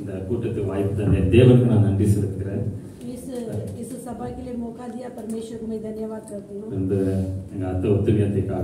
இந்த கூட்டத்துக்கு வாய்ப்பு தந்த தேவனுக்கு நான் நன்றி செலுத்துகிறேன் इस इस सभा के लिए मौका दिया परमेश्वर को मैं धन्यवाद करती हूँ இந்த எங்கள் அத்தை ஒத்துழையத்துக்காக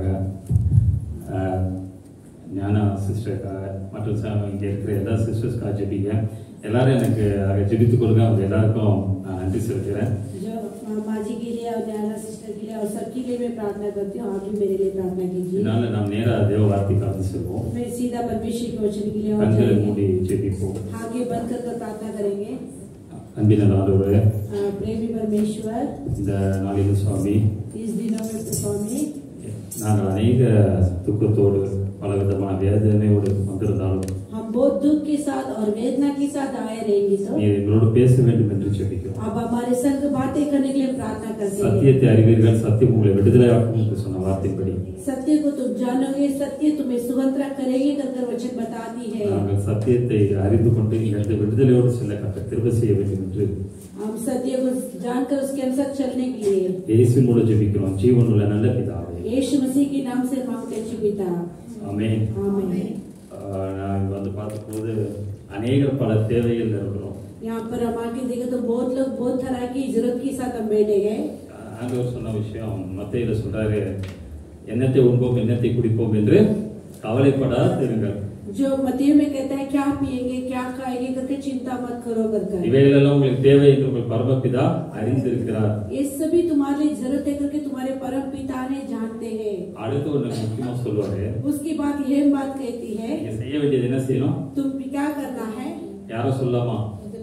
ஆஹ், ஞானா சிஸ்டருக்காக மற்றும் ச- இங்கே இருக்கிற எல்லா சிஸ்டர்ஸ்க்காக ஜெபிங்க எல்லாரும் எனக்கு அங்கே ஜெபித்துக் கொள்ளுங்க அவங்க எல்லாருக்கும் நான் நன்றி செலுத்துகிறேன் जो अ, माँ जी के लिए और न्याना सिस्टर के लिए और सबके लिए मैं प्रार्थना करती हूँ आप भी मेरे लिए प्रार्थना कीजिए இதனால நாம் நேராக தேவ வார்த்தைக்கு கடந்து செல்வோம் मैं सीधा परमेश्वर के वचन के लिए और கண்களை जाएंगे மூடி ஜெபிப்போம் आगे बंद कर कर प्रार्थना करेंगे அன்பின நாடுவரே अ, प्रेमी परमेश्वर இந்த நாளில் சுவாமி इस दिनों में स्वामी நாங்கள் அநேக துக்கத்தோடு பல விதமான வேதனையோடு வந்திருந்தாலும் हम बहुत दुख के साथ और वेदना के साथ आए रहेंगे तो நீர் எங்களோடு பேச வேண்டும் என்று ஜெபிக்கிறோம் अब हमारे संग बातें करने के लिए प्रार्थना करते हैं சத்தியத்தை அறிவீர்கள் சத்தியம் உங்களை விடுதலையாக்கும் என்று சொன்ன வார்த்தைப்படி सत्य को तुम जानोगे सत्य तुम्हें सुगंधरा करेगी कर कर वचन बताती है நாங்கள் சத்தியத்தை அறிந்து கொண்டு இங்கிருந்து விடுதலையோடு செல்ல கத்த கிருபை செய்ய வேண்டும் என்று हम सत्य को जानकर उसके अनुसार चलने के लिए இயேசு மூலம் ஜெபிக்கிறோம் ஜீவனுள்ள நல்ல பிதாவே यीशु मसीह के नाम से मांगते हैं जी पिता ஆமென் आमीन ஆஹ் நான் இங்க வந்து பார்த்தபோது அநேக பல தேவைகள் இருக்கிறோம் यहाँ पर हम आके देखे तो बहुत लोग बहुत तरह की जरूरत के साथ हम बैठे गए ஆண்டவர் சொன்ன விஷயம் மத்தையில சொல்றாரு எண்ணத்தை உண்போம் எண்ணத்தை குடிப்போம் என்று கவலைப்படாதிருங்கள் जो मतियों में कहता है क्या पिएंगे क्या खाएंगे करके चिंता मत करो कर कर இவைகளெல்லாம் உங்களுக்கு தேவை என்று உங்கள் பரமபிதா அறிந்திருக்கிறார் ये सभी तुम्हारे लिए जरूरत है करके तुम्हारे परम पिता ने जानते हैं அடுத்து ஒண்ணு முக்கியமா சொல்லுவாரு उसके बाद यह बात कहती है நீங்க செய்ய வேண்டியது என்ன செய்யணும் तुम क्या करना है யாரும் சொல்லாமா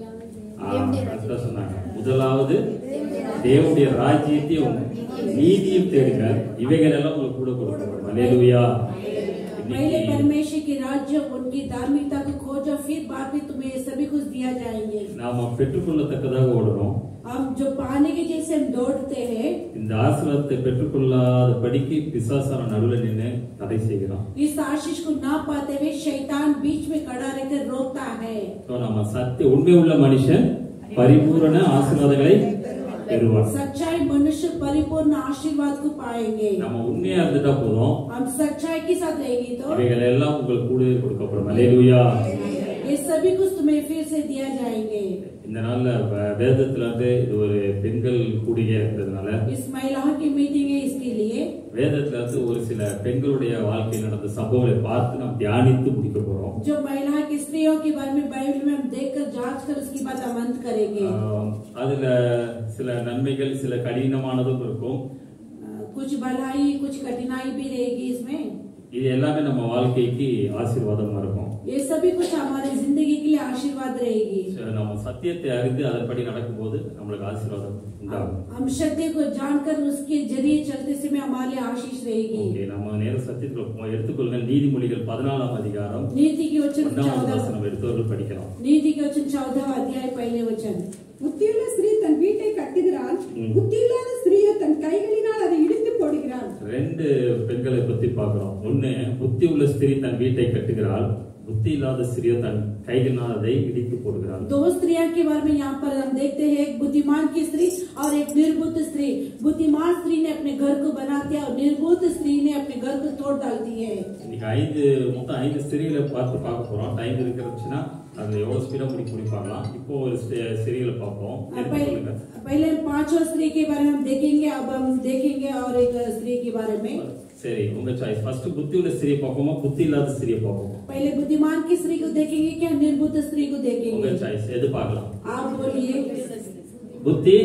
ஆ, அதுதான் சொன்னாங்க முதலாவது தேவனுடைய ராஜ்யத்தையும் நீதியும் தேடுங்க இவைகள் எல்லாம் உங்களுக்கு கூட கொடுக்கப்படும் அல்லேலூயா पहले परमेश्वर के राज्य उनकी धार्मिकता को खोजो फिर बाद में तुम्हें ये सभी कुछ दिया जाएंगे நாம பெற்றுக்கொள்ளத்தக்கதாக ஓடணும் हम जो पाने के जैसे हम दौड़ते हैं இந்த ஆசீர்வாதத்தை பெற்றுக்கொள்ளாத படிக்கு பிசாசான நடுவில் நின்று தடை செய்கிறான் इस आशीष को ना पाते हुए शैतान बीच में खड़ा रहकर रोकता है So, நம்ம சத்திய உண்மை உள்ள மனுஷன் பரிபூரண ஆசீர்வாதங்களை பெறுவான் सच्चाई मनुष्य परिपूर्ण आशीर्वाद को पाएंगे நம்ம உண்மையா இருந்துட்டா போதும் हम सच्चाई के साथ रहेंगे तो இவைகள் எல்லாம் உங்களுக்கு கூட கொடுக்கப்படும் அல்லேலூயா ये सभी कुछ तुम्हें फिर से दिया जाएंगे இந்த நாள்ல வே- வேதத்துல வந்து இது ஒரு பெண்கள் கூடிய இருக்கிறதுனால इस महिलाओं की मीटिंग है इसके लिए வேதத்துல வந்து ஒரு சில பெண்களுடைய வாழ்க்கையில் நடந்த சம்பவங்களை பார்த்து நாம் தியானித்து முடிக்க போறோம் जो महिला की स्त्रियों के बारे में बाइबल में हम देखकर जांच कर उसके बाद हम अंत करेंगे ஆஹ் அதுல சில நன்மைகள் சில கடினமானதும் இருக்கும் अ, कुछ भलाई कुछ कठिनाई भी रहेगी इसमें இது எல்லாமே நம்ம வாழ்க்கைக்கு ஆசீர்வாதமா இருக்கும் ये सभी कुछ हमारे जिंदगी के लिए आशीर्वाद रहेगी சரி, நம்ம சத்தியத்தை அறிந்து அதன்படி நடக்கும்போது நம்மளுக்கு ஆசீர்வாதம் உண்டாகும் हम सत्य को जानकर उसके जरिए चलते समय हमारे लिए आशीष रहेगी ஓகே நம்ம நேர சத்தியத்துல போ- எடுத்துக்கொள்ளுங்க நீதிமொழிகள் பதினாலாம் அதிகாரம் नीति के वचन ஒன்றாவது चौदह வசனம் எடுத்தவர்கள் படிக்கலாம் नीति के वचन चौदह अध्याय पहले वचन புத்தியுள்ள ஸ்திரீ தன் வீட்டை கட்டுகிறாள் ம். புத்தியில்லாத ஸ்திரீயோ தன் கைகளினால் அதை இடித்து போடுகிறாள் ரெண்டு பெண்களை பத்தி பார்க்கிறோம் ஒண்ணு புத்தி உள்ள ஸ்திரீ தன் வீட்டை கட்டுகிறாள் புத்தி இல்லாத ஸ்திரீயோ தன் கைகளினால் அதை இடித்து போடுகிறாள் दो स्त्रियां के बारे में यहाँ पर हम देखते हैं एक बुद्धिमान की स्त्री और एक निर्बुद्ध स्त्री बुद्धिमान स्त्री ने अपने घर को बना दिया और निर्बुद्ध स्त्री ने अपने घर को तोड़ डाल दी है இன்னைக்கு ஐந்து மொத்தம் ஐந்து ஸ்திரீகளை பார்த்து பார்க்க போறோம் டைம் இருக்கிறச்சுன்னா அதுல எவ்வளவு ஸ்பீடா முடி முடிப்பாங்களாம் இப்போ ஒரு ஸ்திரீகளை பார்ப்போம் अब எடுத்து पहले சொல்லுங்க पहले हम पांचों स्त्री के बारे में हम देखेंगे अब हम देखेंगे और एक स्त्री के बारे में சரி உங்க சாய்ஸ் ஃபர்ஸ்ட் புத்தி உள்ள ஸ்திரியை பார்ப்போமா புத்தி இல்லாத ஸ்திரியை பார்ப்போம் पहले बुद्धिमान की स्त्री को देखेंगे क्या निर्बुद्ध स्त्री को உங்க देखेंगे சாய்ஸ் எது பார்க்கலாம் आप बोलिए புத்தி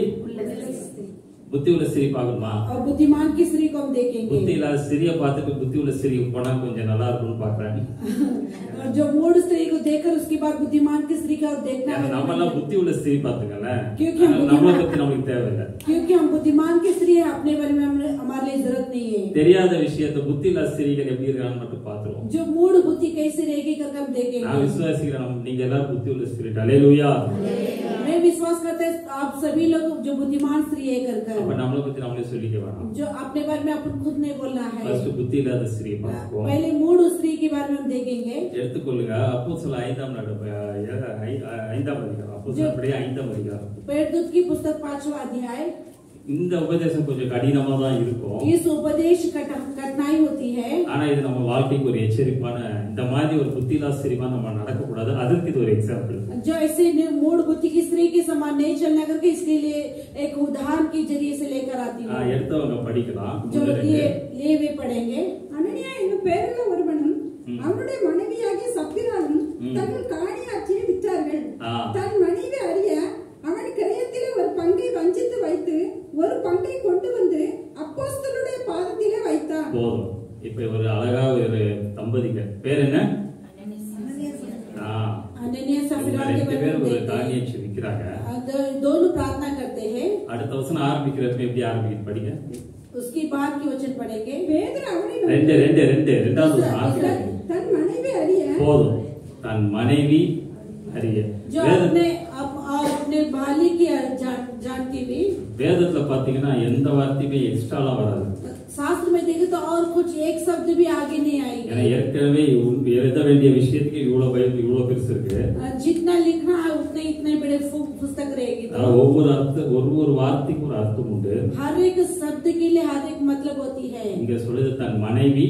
புத்தி உள்ள ஸ்திரி பார்க்கணுமா और बुद्धिमान की स्त्री को हम புத்தி देखेंगे இல்லாத ஸ்திரியை பார்த்துட்டு புத்தி உள்ள ஸ்திரி போனா கொஞ்சம் நல்லா இருக்கும்னு பாக்குறேன் और जो मूड स्त्री को देखकर उसके बाद बुद्धिमान की स्त्री का देखना ஏன்னா நம்ம எல்லாம் புத்தி உள்ள ஸ்திரி பாத்துக்கல क्योंकि हम நம்மளை பத்தி நம்மளுக்கு தேவையில்லை क्योंकि हम बुद्धिमान की स्त्री है अपने बारे में हमने हमारे लिए जरूरत नहीं है தெரியாத விஷயத்த புத்தி இல்லாத ஸ்திரீகள் எப்படி இருக்கான்னு மட்டும் பாத்துருவோம் जो मूड बुद्धि कैसी रहेगी करके हम நான் देखेंगे விசுவாசிக்கிறேன் நம்ம- நீங்க எல்லாரும் புத்தி உள்ள ஸ்திரீ அலையலூயா मैं विश्वास करते हैं आप सभी लोग जो बुद्धिमान स्त्री है कर அப்ப कर நம்மளை பத்தி நம்மளே சொல்லிக்க வேணாம் जो अपने बारे में अपन खुद नहीं बोलना है ஃபர்ஸ்ட் புத்தி இல்லாத ஸ்திரீ பார்ப்போம் पहले मूड स्त्री के बारे में हम देखेंगे எடுத்துக்கொள்ளுங்க அப்போ சில ஐந்தாம் நடு ஐ- ஐந்தாம் அதிகாரம் அப்போ சில ஐந்தாம் அதிகாரம் पेड़दूत की पुस्तक पांचवा अध्याय இந்த உபதேசம் கொஞ்சம் கடினமா தான் இருக்கும் इस उपदेश कट- कठिनाई होती है ஆனா இது நம்ம வாழ்க்கைக்கு ஒரு எச்சரிப்பான இந்த மாதிரி ஒரு புத்திலாசிரியமா நம்ம நடக்கக்கூடாது அதற்கு இது ஒரு எக்ஸாம்பிள் जो ऐसे नि- मूड बुद्धि की स्त्री के समान नहीं चलना करके इसके लिए एक उदाहरण के जरिए से लेकर आती हूँ எடுத்தவங்க படிக்கலாம் जो ஒண்ணு ரெண்டு. ये लिए वे पढ़ेंगे அனனியா என்னும் பேருள்ள ஒருவனும் ம். அவனுடைய மனைவியாகிய சப்பிராலும் ம். தங்கள் காணியாட்சியை விற்றார்கள் ஆ. தன் மனைவி அறிய அவன் கிரயத்திலே ஒரு பங்கை வஞ்சித்து வைத்து ஒரு பங்கை கொண்டு வந்து அப்போஸ்தலருடைய பாதத்திலே வைத்தான் போதும் இப்ப ஒரு அழகா ஒரு தம்பதிகள் பேர் என்ன ஆ, अनन्या இவங்க सफिरा के ரெண்டு बारे பேரும் में ஒரு देखते हैं காணியாட்சி விற்கிறாங்க अ, दो- दोनों प्रार्थना करते हैं அடுத்த வருஷம் ஆரம்பிக்கிறப்ப எப்படி ஆரம்பிக்குது படிங்க उसकी बाद की वचन पढ़ेंगे பேதுரு அவனை ரெண்டு நோக்கி, ரெண்டு ரெண்டு ரெண்டாவது வருஷம் दूसरा- ஆரம்பிக்கிறது தன் மனைவி அறிய போதும் தன் மனைவி அறிய जो வேத- अपने अप, और अपने बाली की जान, जानती भी வேதத்துல பாத்தீங்கன்னா எந்த வார்த்தையுமே எக்ஸ்ட்ராலாம் வராது शास्त्र में देखे तो और कुछ एक शब्द भी आगे नहीं ஏன்னா आएगी ஏற்கனவே உ- எழுத வேண்டிய விஷயத்துக்கு இவ்வளவு பைபிள் இவ்வளவு பெருசு இருக்கு अ, जितना लिखना है उतने इतने बड़े फु- पुस्तक रहेगी அதனால तो ஒவ்வொரு அர்த்த ஒரு ஒரு வார்த்தைக்கும் ஒரு அர்த்தம் உண்டு हर एक शब्द के लिए हर एक मतलब होती है இங்க சொல்லுது தன் மனைவி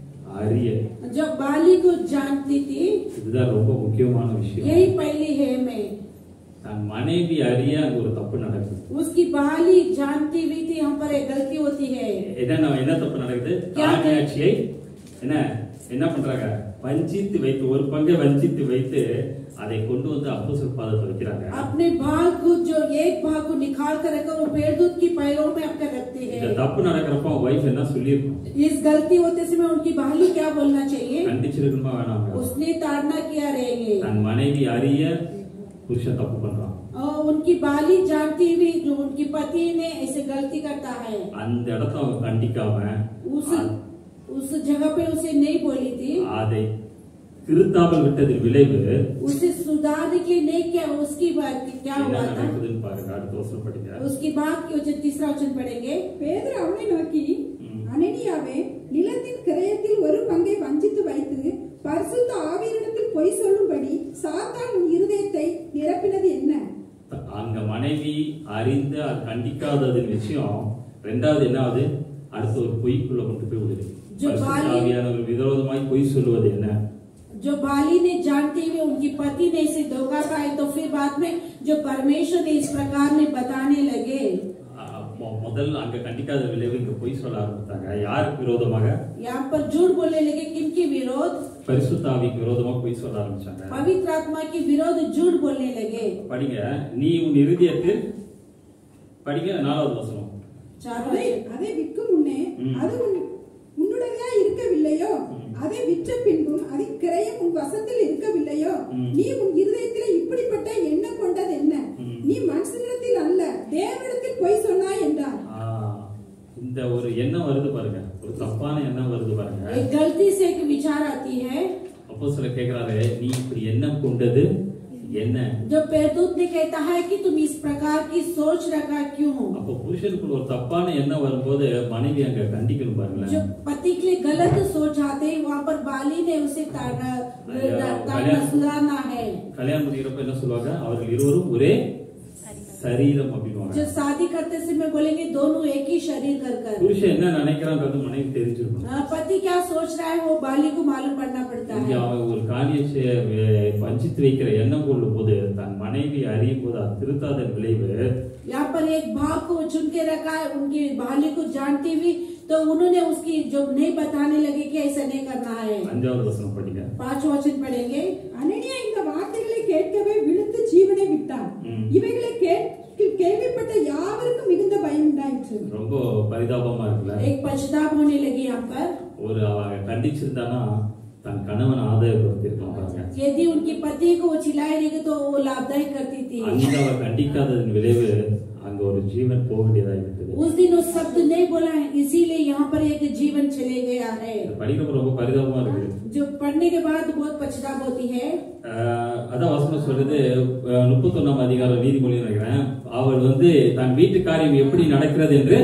அறிய जब बाली को जानती थी இதுதான் ரொம்ப முக்கியமான விஷயம் यही पहली है मैं தன் மனைவி அறிய அங்க ஒரு தப்பு நடக்குது उसकी बाली जानती भी थी हम पर एक गलती होती है என்ன என்ன தப்பு நடக்குது क्या है? காணியாட்சியை என்ன என்ன பண்றாங்க வஞ்சித்து வைத்து ஒரு பங்கை வஞ்சித்து வைத்து அதை கொண்டு வந்து அப்போஸ்தலர் பாதத்தை வைக்கிறாங்க अपने भाग को जो एक भाग को निकाल कर रखकर वो पेड़दूत की पैरों में अपने रखते இந்த हैं தப்பு நடக்கிறப்ப ஒய்ஃப் என்ன சொல்லியிருக்கணும் इस गलती होते समय उनकी बाली क्या बोलना चाहिए கண்டிச்சிருக்கணுமா வேணாமா उसने ताड़ना किया रहेंगे தன் மனைவி அறிய புருஷன் தப்பு பண்றான் और उनकी बाली जानती हुई जो उनकी पति ने ऐसे गलती करता है அந்த இடத்த அவங்க கண்டிக்காம उस उस जगह पे उसे नहीं बोली थी அதை திருத்தாமல் விட்டதின் விளைவு उसे सुधारने के लिए नहीं किया उसकी बात क्या என்ன हुआ था நடக்குதுன்னு பாருங்க அடுத்த வருஷம் படிக்க उसकी बात की वचन तीसरा वचन पढ़ेंगे பேதுரு அவனை நோக்கி ம். அனனியாவே நிலத்தின் கிரயத்தில் ஒரு பங்கை வஞ்சித்து வைத்து பரிசுத்த ஆவியரிடத்தில் பொய் சொல்லும்படி சாத்தான் உன் இருதயத்தை நிரப்பினது என்ன அங்க மனைவி அறிந்து அது கண்டிக்காததின் விஷயம் ரெண்டாவது என்னாவது அடுத்த ஒரு பொய்க்குள்ள கொண்டு போய் விடுது जो பரிசுத்த बाली- ஆவியானவர் விரோதமாய் பொய் சொல்லுவது என்ன जो बाली ने जानते हुए उनकी पति ने इसे धोखा खाए तो फिर बाद में जो परमेश्वर ने इस प्रकार में बताने लगे அஹ் மொ- முதல் அங்க கண்டிக்காத விளைவு இங்க பொய் சொல்ல ஆரம்பித்தாங்க யாருக்கு விரோதமாக यहाँ पर झूठ बोलने लगे किनके विरोध பரிசுத்தாவிக்கு விரோதமா பொய் சொல்ல ஆரம்பிச்சாங்க पवित्र आत्मा के विरोध झूठ बोलने लगे படிங்க நீ உன் இருதயத்தில் படிங்க நாலாவது வசனம் चार அதை वचन அதை விற்கும் முன்னே ம். அது உன் உன்னுடையதா இருக்கவில்லையோ ம். அதை விற்ற பின்பும் அதன் கிரயம் உன் வசத்தில் இருக்கவில்லையோ ம். நீ உன் இருதயத்திலே இப்படிப்பட்ட எண்ணம் கொண்டது என்ன ம். நீ மனுஷனிடத்தில் அல்ல தேவனிடத்தில் பொய் சொன்னாய் என்றார் ஆ, இந்த ஒரு எண்ணம் வருது பாருங்க ஒரு தப்பான எண்ணம் வருது பாருங்க एक गलती से एक विचार आती है அப்போ சில கேக்குறாரு நீ இப்படி எண்ணம் கொண்டது என்ன जो पेरदूत ने कहता है कि तुम इस प्रकार की सोच रखा क्यों அப்போ புருஷனுக்குள்ள ஒரு தப்பான எண்ணம் வரும்போது மனைவி அங்க கண்டிக்கணும் जो பாருங்களேன் पति के लिए गलत सोच आते हैं वहाँ पर बाली ने उसे ताड़ना अरे, ताड़ना भले- सुधारना है கல்யாணம் பண்ணிக்கிறப்ப என்ன சொல்லுவாங்க அவர்கள் இருவரும் ஒரே சரீரம் அப்படின்வாங்க जो शादी करते समय बोलेंगे दोनों एक ही शरीर कर कर புருஷன் என்ன நினைக்கிறான்றது மனைவி தெரிஞ்சிருக்கணும் हाँ, पति क्या सोच रहा है वो बाली को मालूम पड़ना पड़ता இங்க है அவன் ஒரு காரியத்தை வஞ்சித்து வைக்கிற எண்ணம் கொள்ளும் போது தன் மனைவி அறியும் போது அது திருத்தாத விளைவு यहाँ पर एक भाव को चुन के रखा है उनकी बाली को जानती हुई तो उन्होंने उसकी जो नहीं बताने लगे कि ऐसा नहीं करना है அஞ்சாவது வசனம் படிங்க पांच वचन पढ़ेंगे அனனியா இந்த வார்த்தைகளை கேட்கவே விழுந்து ஜீவனை விட்டான் ம். இவைகளை கேட்க கேள்விப்பட்ட யாவருக்கும் மிகுந்த பயம் உண்டாயிற்று ரொம்ப பரிதாபமா இருக்குல்ல एक पछताप होने लगी यहाँ पर ஒரு அவங்க கண்டிச்சிருந்தானா தன் கணவனை ஆதாயப்படுத்திருக்கலாம் பாருங்க यदि उनके पति को वो चिल्लाए नहीं तो वो लाभदायक करती थी அங்க அவ கண்டிக்காததன் விளைவு அங்க ஒரு ஜீவன் போக வேண்டியதாகிவிட்டது उस दिन वो शब्द नहीं बोला है इसीलिए यहाँ पर एक जीवन चले गया है இது படிக்கிறப்ப ரொம்ப பரிதாபமா இருக்குது जो पढ़ने के बाद बहुत पछताप होती है ஆஹ் அதான் வசனம் சொல்றது ஆஹ் முப்பத்தொன்னாம் அதிகாரம் நீதிமொழி நினைக்கிறேன் அவள் வந்து தன் வீட்டு காரியம் எப்படி நடக்கிறது என்று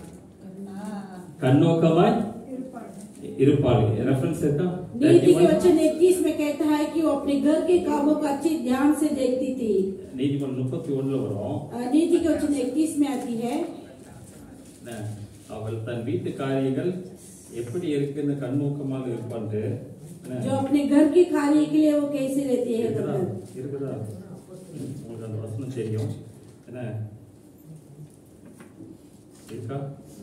கண்ணோக்கமாய் இருப்பாள் ரெஃபரன்ஸ் இருக்கா नीति के वचन इक्कीस में कहता है कि वो अपने घर के कामों को अच्छी ध्यान से देखती थी நீதிமன்றம் முப்பத்தி ஒண்ணுல வரும் अ, नीति के वचन इक्कीस में आती है என்ன, அவள் தன் வீட்டு காரியங்கள் எப்படி இருக்குன்னு கண்ணோக்கமாக இருப்பான்ட்டு என்ன, जो अपने घर के कार्य के लिए वो कैसे रहती है இருக்குதா करकर இருக்குதா ம், உங்களுக்கு அந்த வசனம் தெரியும் என்ன இருக்கா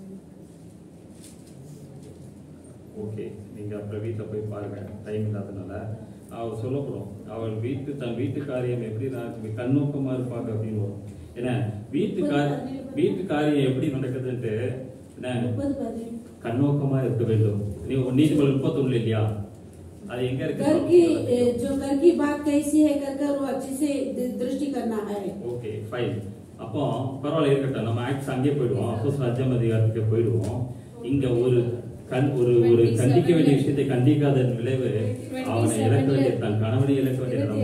ஓகே நீங்க அப்புறம் வீட்டில் போய் பாருங்க டைம் இல்லாதனால அவள் சொல்லப்படும் அவள் வீட்டு தன் வீட்டு காரியம் எப்படி நடக்குது கண்ணோக்கமா இருப்பாங்க அப்படின்னு வரும் என்ன வீட்டு காரியம் வீட்டு காரியம் எப்படி நடக்குதுன்ட்டு என்ன मुपद बने கண்ணோக்கமா இருக்க வேண்டும் நீ நீதிமன்றம் முப்பத்தொன்னு இல்லையா அது எங்க घर இருக்கு की ए, जो घर की बात कैसी है कर कर वो अच्छे से द- दृष्टि करना है ஓகே ஃபைன் அப்போ பரவாயில்ல இருக்கட்டும் நம்ம ஆக்ட்ஸ் அங்கே போயிடுவோம் அப்போ ராஜ்யம் அதிகாரத்துக்கு போயிடுவோம் இங்க ஒரு கண் ஒரு ஒரு கண்டிக்க வேண்டிய விஷயத்தை கண்டிக்காத விளைவு அவனை இழக்க வேண்டிய தன் கணவனை இழக்க வேண்டிய நிலைமை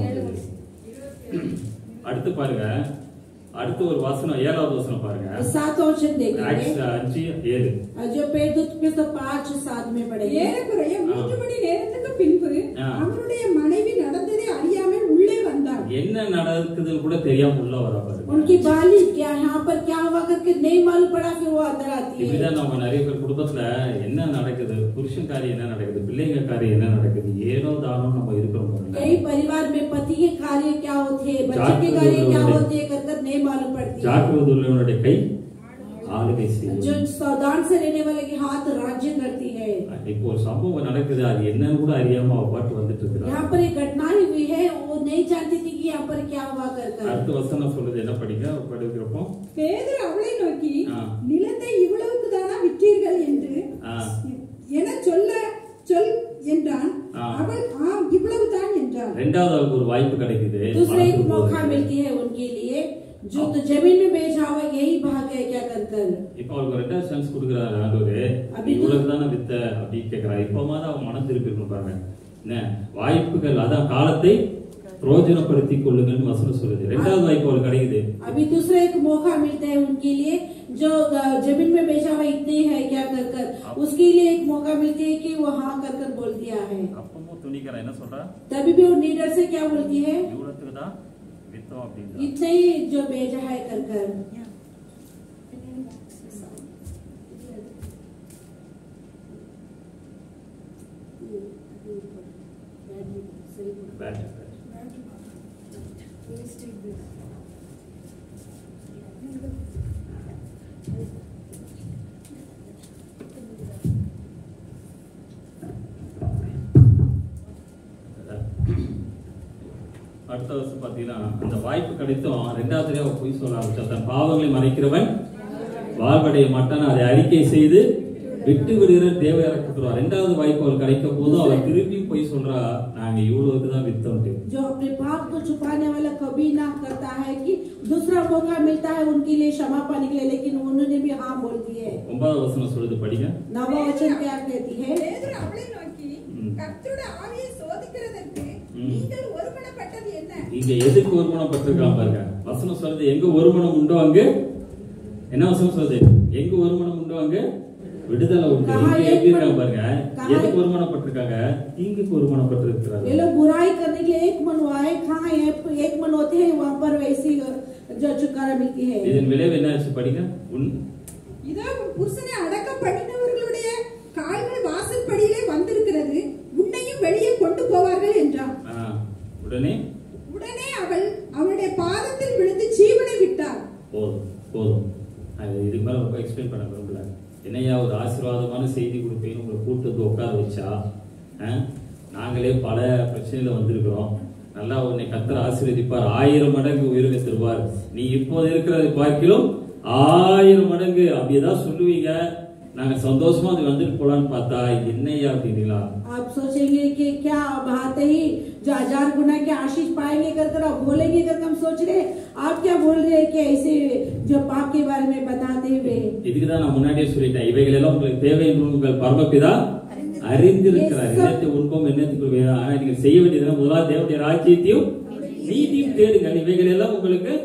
வந்தது. அடுத்து பாருங்க அடுத்து ஒரு வசனம் ஏழாவது வசனம் பாருங்க तो सात ऑप्शन देखेंगे ஆக்ட்ஸ் அஞ்சு ஏழு और जो पेट में तो पांच सात में पड़ेंगे ஏறக்குறைய மூன்று மணி நேரத்துக்கு பின்பு ஆ. அவனுடைய மனைவி நடந்ததை அறியாமல் உள்ளே வந்தாள் என்ன நடக்குதுன்னு கூட தெரியாம உள்ள வர பாருங்க उनकी बाली क्या यहाँ पर क्या हुआ करके नहीं मालूम पड़ा फिर वो अंदर आती है இப்படிதான் நம்ம நிறைய பேர் குடும்பத்துல என்ன நடக்குது புருஷன் காரியம் என்ன நடக்குது பிள்ளைங்க காரியம் என்ன நடக்குது ஏனோ தானோ நம்ம இருக்கிறோம் பாருங்க. कई परिवार में पति के कार्य क्या होते हैं बच्चे के जागरूक कार्य क्या होने- होते हैं कर कर नहीं मालूम पड़ती है ஜாக்கிரதை உள்ளவனுடைய கை ஆளுகை செய்யும் जो सावधान से रहने वाले के हाथ राज्य करती है இப்போ ஒரு சம்பவம் நடக்குது அது என்னன்னு கூட அறியாம அவ பாட்டு வந்துட்டு இருக்கிறா यहाँ पर एक घटना ही हुई है वो नहीं जानती थी कि यहाँ पर क्या हुआ कर कर அடுத்த வசனம் சொல்றது என்ன படிக்க படிக்கிறப்போ பேதுரு அவளை நோக்கி ஆ. நிலத்தை இவ்வளவுக்கு தானா விற்றீர்கள் என்று ஆ. என சொல்ல சொல் என்றான் ஆ. அவள் ஆம் இவ்வளவுதான் என்றாள் ரெண்டாவது அவளுக்கு ஒரு வாய்ப்பு கிடைக்குது दूसरा एक பணத்துக்கு मौका போறதுக்கு. मिलती है उनके लिए जो तो जमीन में बेचा हुआ यही भाग है क्या कर कर இப்ப அவளுக்கு ரெண்டாவது சான்ஸ் கொடுக்குறாரு ஆண்டவரு அப்படி- இவ்வளவு தானே வித்த அப்படின்னு கேக்குறா இப்பமாதான் அவன் மனம் திருப்பி இருக்கணும் பாருங்க என்ன வாய்ப்புகள் அதான் காலத்தை பிரயோஜனப்படுத்திக் கொள்ளுங்கன்னு வசனம் சொல்லுது ரெண்டாவது வாய்ப்பு அவளுக்கு கிடைக்குது अभी दूसरा एक मौका मिलता है उनके लिए जो अ, जमीन में बेचा हुआ इतने है क्या कर कर उसके लिए एक मौका मिलती है कि वो हाँ कर कर बोल दिया है அப்பமும் துணிக்கிறா என்ன சொல்றா तभी भी वो नीडर से क्या बोलती है இவ்வளவுக்கு தான் வித்தோம் அப்படின்றா इतने ही जो बेचा है कर कर Bad, bad. அடுத்த வருஷம் பாத்தீங்கன்னா அந்த வாய்ப்பு கிடைத்தும் ரெண்டாவது தடவை அவ பொய் சொல்ல ஆரம்பிச்சா தன் பாவங்களை மறைக்கிறவன் வாழ்வடைய மாட்டான் அதை அறிக்கை செய்து விட்டு விடுகிற தேவை இறக்கப்படுவா ரெண்டாவது வாய்ப்பு அவள் கிடைக்கும் போது அவள் திருப்பி பொய் சொல்றா நாங்க இவ்வளவுக்கு தான் வித்தோம்ட்டு जो अपने पाप को छुपाने वाला कभी ना करता है कि दूसरा मौका मिलता है उनके लिए क्षमा पाने के लिए लेकिन उन्होंने भी हाँ बोल दिए ஒன்பதாவது வசனம் சொல்லுது படிங்க नवा वचन क्या कहती है பேதுரு அவளை நோக்கி ம். கர்த்தருடைய ஆவியை சோதிக்கிறதற்கு ம். நீங்கள் ஒருமனப்பட்டது என்ன இங்க எதுக்கு ஒருமனப்பட்டிருக்கான் பாருங்க வசனம் சொல்றது எங்க ஒருமனம் உண்டோ அங்க என்ன வசனம் சொல்றது எங்க ஒருமனம் உண்டோ அங்க விடுதலை உண்டு கஹா இங்க எப்படி இருக்காங்க பாருங்க கஹா எதுக்கு ஒருமனப்பட்டிருக்காங்க தீங்குக்கு ஒருமனப்பட்டிருக்கிறாங்க ये लोग बुराई करने के लिए एक मन हुआ है कहाँ एक, एक मन होते हैं वहाँ पर वैसी जो छुटकारा मिलती है இதன் விளைவு என்ன ஆச்சு படிங்க உன் இதோ உன் புருஷனை அடக்கம் பண்ணினவர்களுடைய கால்கள் வாசல் படியிலே வந்திருக்கிறது உன்னையும் வெளியே கொண்டு போவார்கள் என்றான் ஆ, உடனே உடனே அவள் அவனுடைய பாதத்தில் விழுந்து ஜீவனை விட்டாள் போதும் போதும் அது இதுக்கு மேல ரொம்ப எக்ஸ்பிளைன் பண்ண விரும்பல என்னையா ஒரு ஆசீர்வாதமான செய்தி கொடுப்பேன்னு உங்களை கூட்டு வந்து உட்கார வச்சா ஆ? நாங்களே பல பிரச்சனையில வந்திருக்கிறோம் நல்லா உன்னை கத்தர் ஆசீர்வதிப்பார் ஆயிரம் மடங்கு உயர்வை தருவார் நீ இப்போது இருக்கிறதை பார்க்கிலும் ஆயிரம் மடங்கு அப்படியேதான் சொல்லுவீங்க நாங்க சந்தோஷமா அது வந்துட்டு போலான்னு பார்த்தா என்னையா அப்படிங்களா आप सोचेंगे कि क्या अब आते ही जो हजार गुना के आशीष पाएंगे कर कर आप बोलेंगे कर हम सोच रहे आप क्या बोल रहे हैं कि ऐसे जो पाप के बारे में बताते हुए இதுக்குதான் நான் முன்னாடியே சொல்லிட்டேன் இவைகள் எல்லாம் உங்களுக்கு தேவை என்று உங்கள் பரமபிதா அறிந்திருக்கிறார் Yes, sir. என்னத்தை உண்போம் என்னத்துக்கு வேணும் ஆனா நீங்க செய்ய வேண்டியது முதலாவது தேவனுடைய ராஜ்யத்தையும் நீதியும் தேடுங்கள் இவைகள் எல்லாம் உங்களுக்கு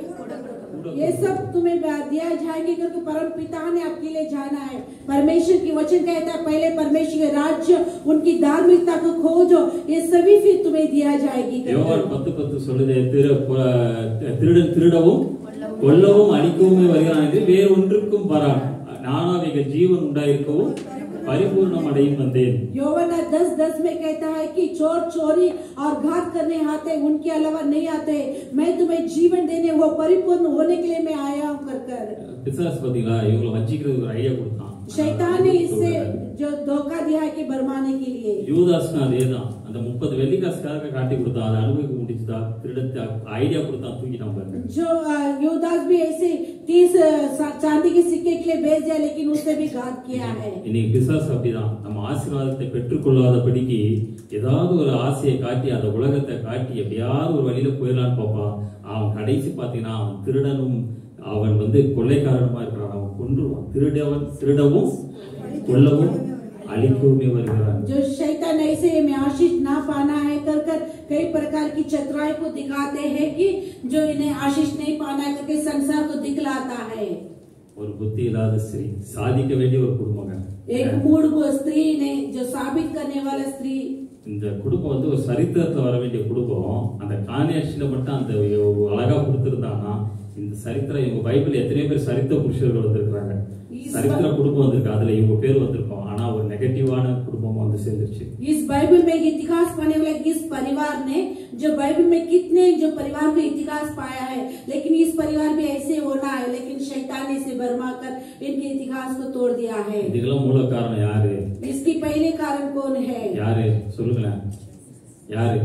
ये सब तुम्हें दिया जाएंगे क्योंकि परम पिता ने आपके लिए जाना है परमेश्वर की वचन कहता है पहले परमेश्वर के राज्य उनकी धार्मिकता को खोजो ये सभी फिर तुम्हें दिया जाएगी யோவான் பத்து பத்து சொல்லுது திரு ப- திருடன் திருடவும் கொல்லவும் அழிக்கவுமே வருகிறான் என்று வேறு ஒன்றுக்கும் வரான் நானும் அவைகள் ஜீவன் உண்டாயிருக்கவும் பரிபூர்ணம் அடையும் வந்தேன் योवना दस दस में कहता है कि चोर चोरी और घात करने आते उनके अलावा नहीं आते मैं तुम्हें जीवन देने वो परिपूर्ण होने के लिए मैं आया हूँ कर कर பிசாசு பாத்தீங்களா இவங்களை வஞ்சிக்கிறதுக்கு ஒரு ஐடியா கொடுத்தான் शैतान ने इससे जो धोखा दिया है कि भरमाने के लिए யூதாஸ்க்கு அதேதான் அந்த முப்பது வெள்ளிக்காசுக்காக காட்டி கொடுத்தான் அதை அனுபவிக்க முடிச்சுதா திருடத்தை ஐடியா கொடுத்தான் தூக்கிட்டான் பாருங்க जो अ, युवदास भी ऐसे तीस चांदी के सिक्के के लिए भेज दिया लेकिन उसने भी घात किया है இன்னைக்கு பிசாசு அப்படிதான் நம்ம ஆசீர்வாதத்தை பெற்றுக்கொள்ளாதபடிக்கு ஏதாவது ஒரு ஆசையை காட்டி அந்த உலகத்தை காட்டி எப்படியாவது ஒரு வழியில போயிடலான்னு பார்ப்பான் அவன் கடைசி பார்த்தீங்கன்னா அவன் திருடனும் அவன் வந்து கொள்ளைக்காரனுமா இருக்கிறான் அவன் கொன்றுவான் திருடவன் திருடவும் கொல்லவும் அழிக்கவுமே வருகிறான் जो शैतान ऐसे में आशीष ना पाना है कर कर कई प्रकार की चतुराई को दिखाते हैं कि जो इन्हें आशीष नहीं पाना है करके संसार को दिखलाता है ஒரு புத்தி இல்லாத ஸ்திரீ சாதிக்க வேண்டிய ஒரு குடும்பங்க एक मूड को स्त्री ने जो साबित करने वाला स्त्री இந்த குடும்பம் வந்து ஒரு சரித்திரத்துல வர வேண்டிய குடும்பம் அந்த காணியாட்சியில மட்டும் அந்த ஒரு அழகா கொடுத்திருந்தாங்கன்னா இந்த சரித்திரம் இவங்க பைபிள் எத்தனையோ பேர் சரித்திர புருஷர்கள் வந்திருக்காங்க சரித்திர குடும்பம் வந்திருக்கு அதுல இவங்க பேர் வந்திருக்கோம் ஆனா ஒரு நெகட்டிவான குடும்பம் வந்து சேர்ந்துருச்சு इस बाइबल में इतिहास पाने वाले इस परिवार ने जो बाइबल में कितने जो परिवार का इतिहास पाया है लेकिन इस परिवार में ऐसे होना है लेकिन शैतान ने इसे भरमा कर इनके इतिहास को तोड़ दिया है இதுக்கெல்லாம் மூல காரணம் யாரு इसकी पहले कारण कौन है யாரு சொல்லுங்களேன் யாரு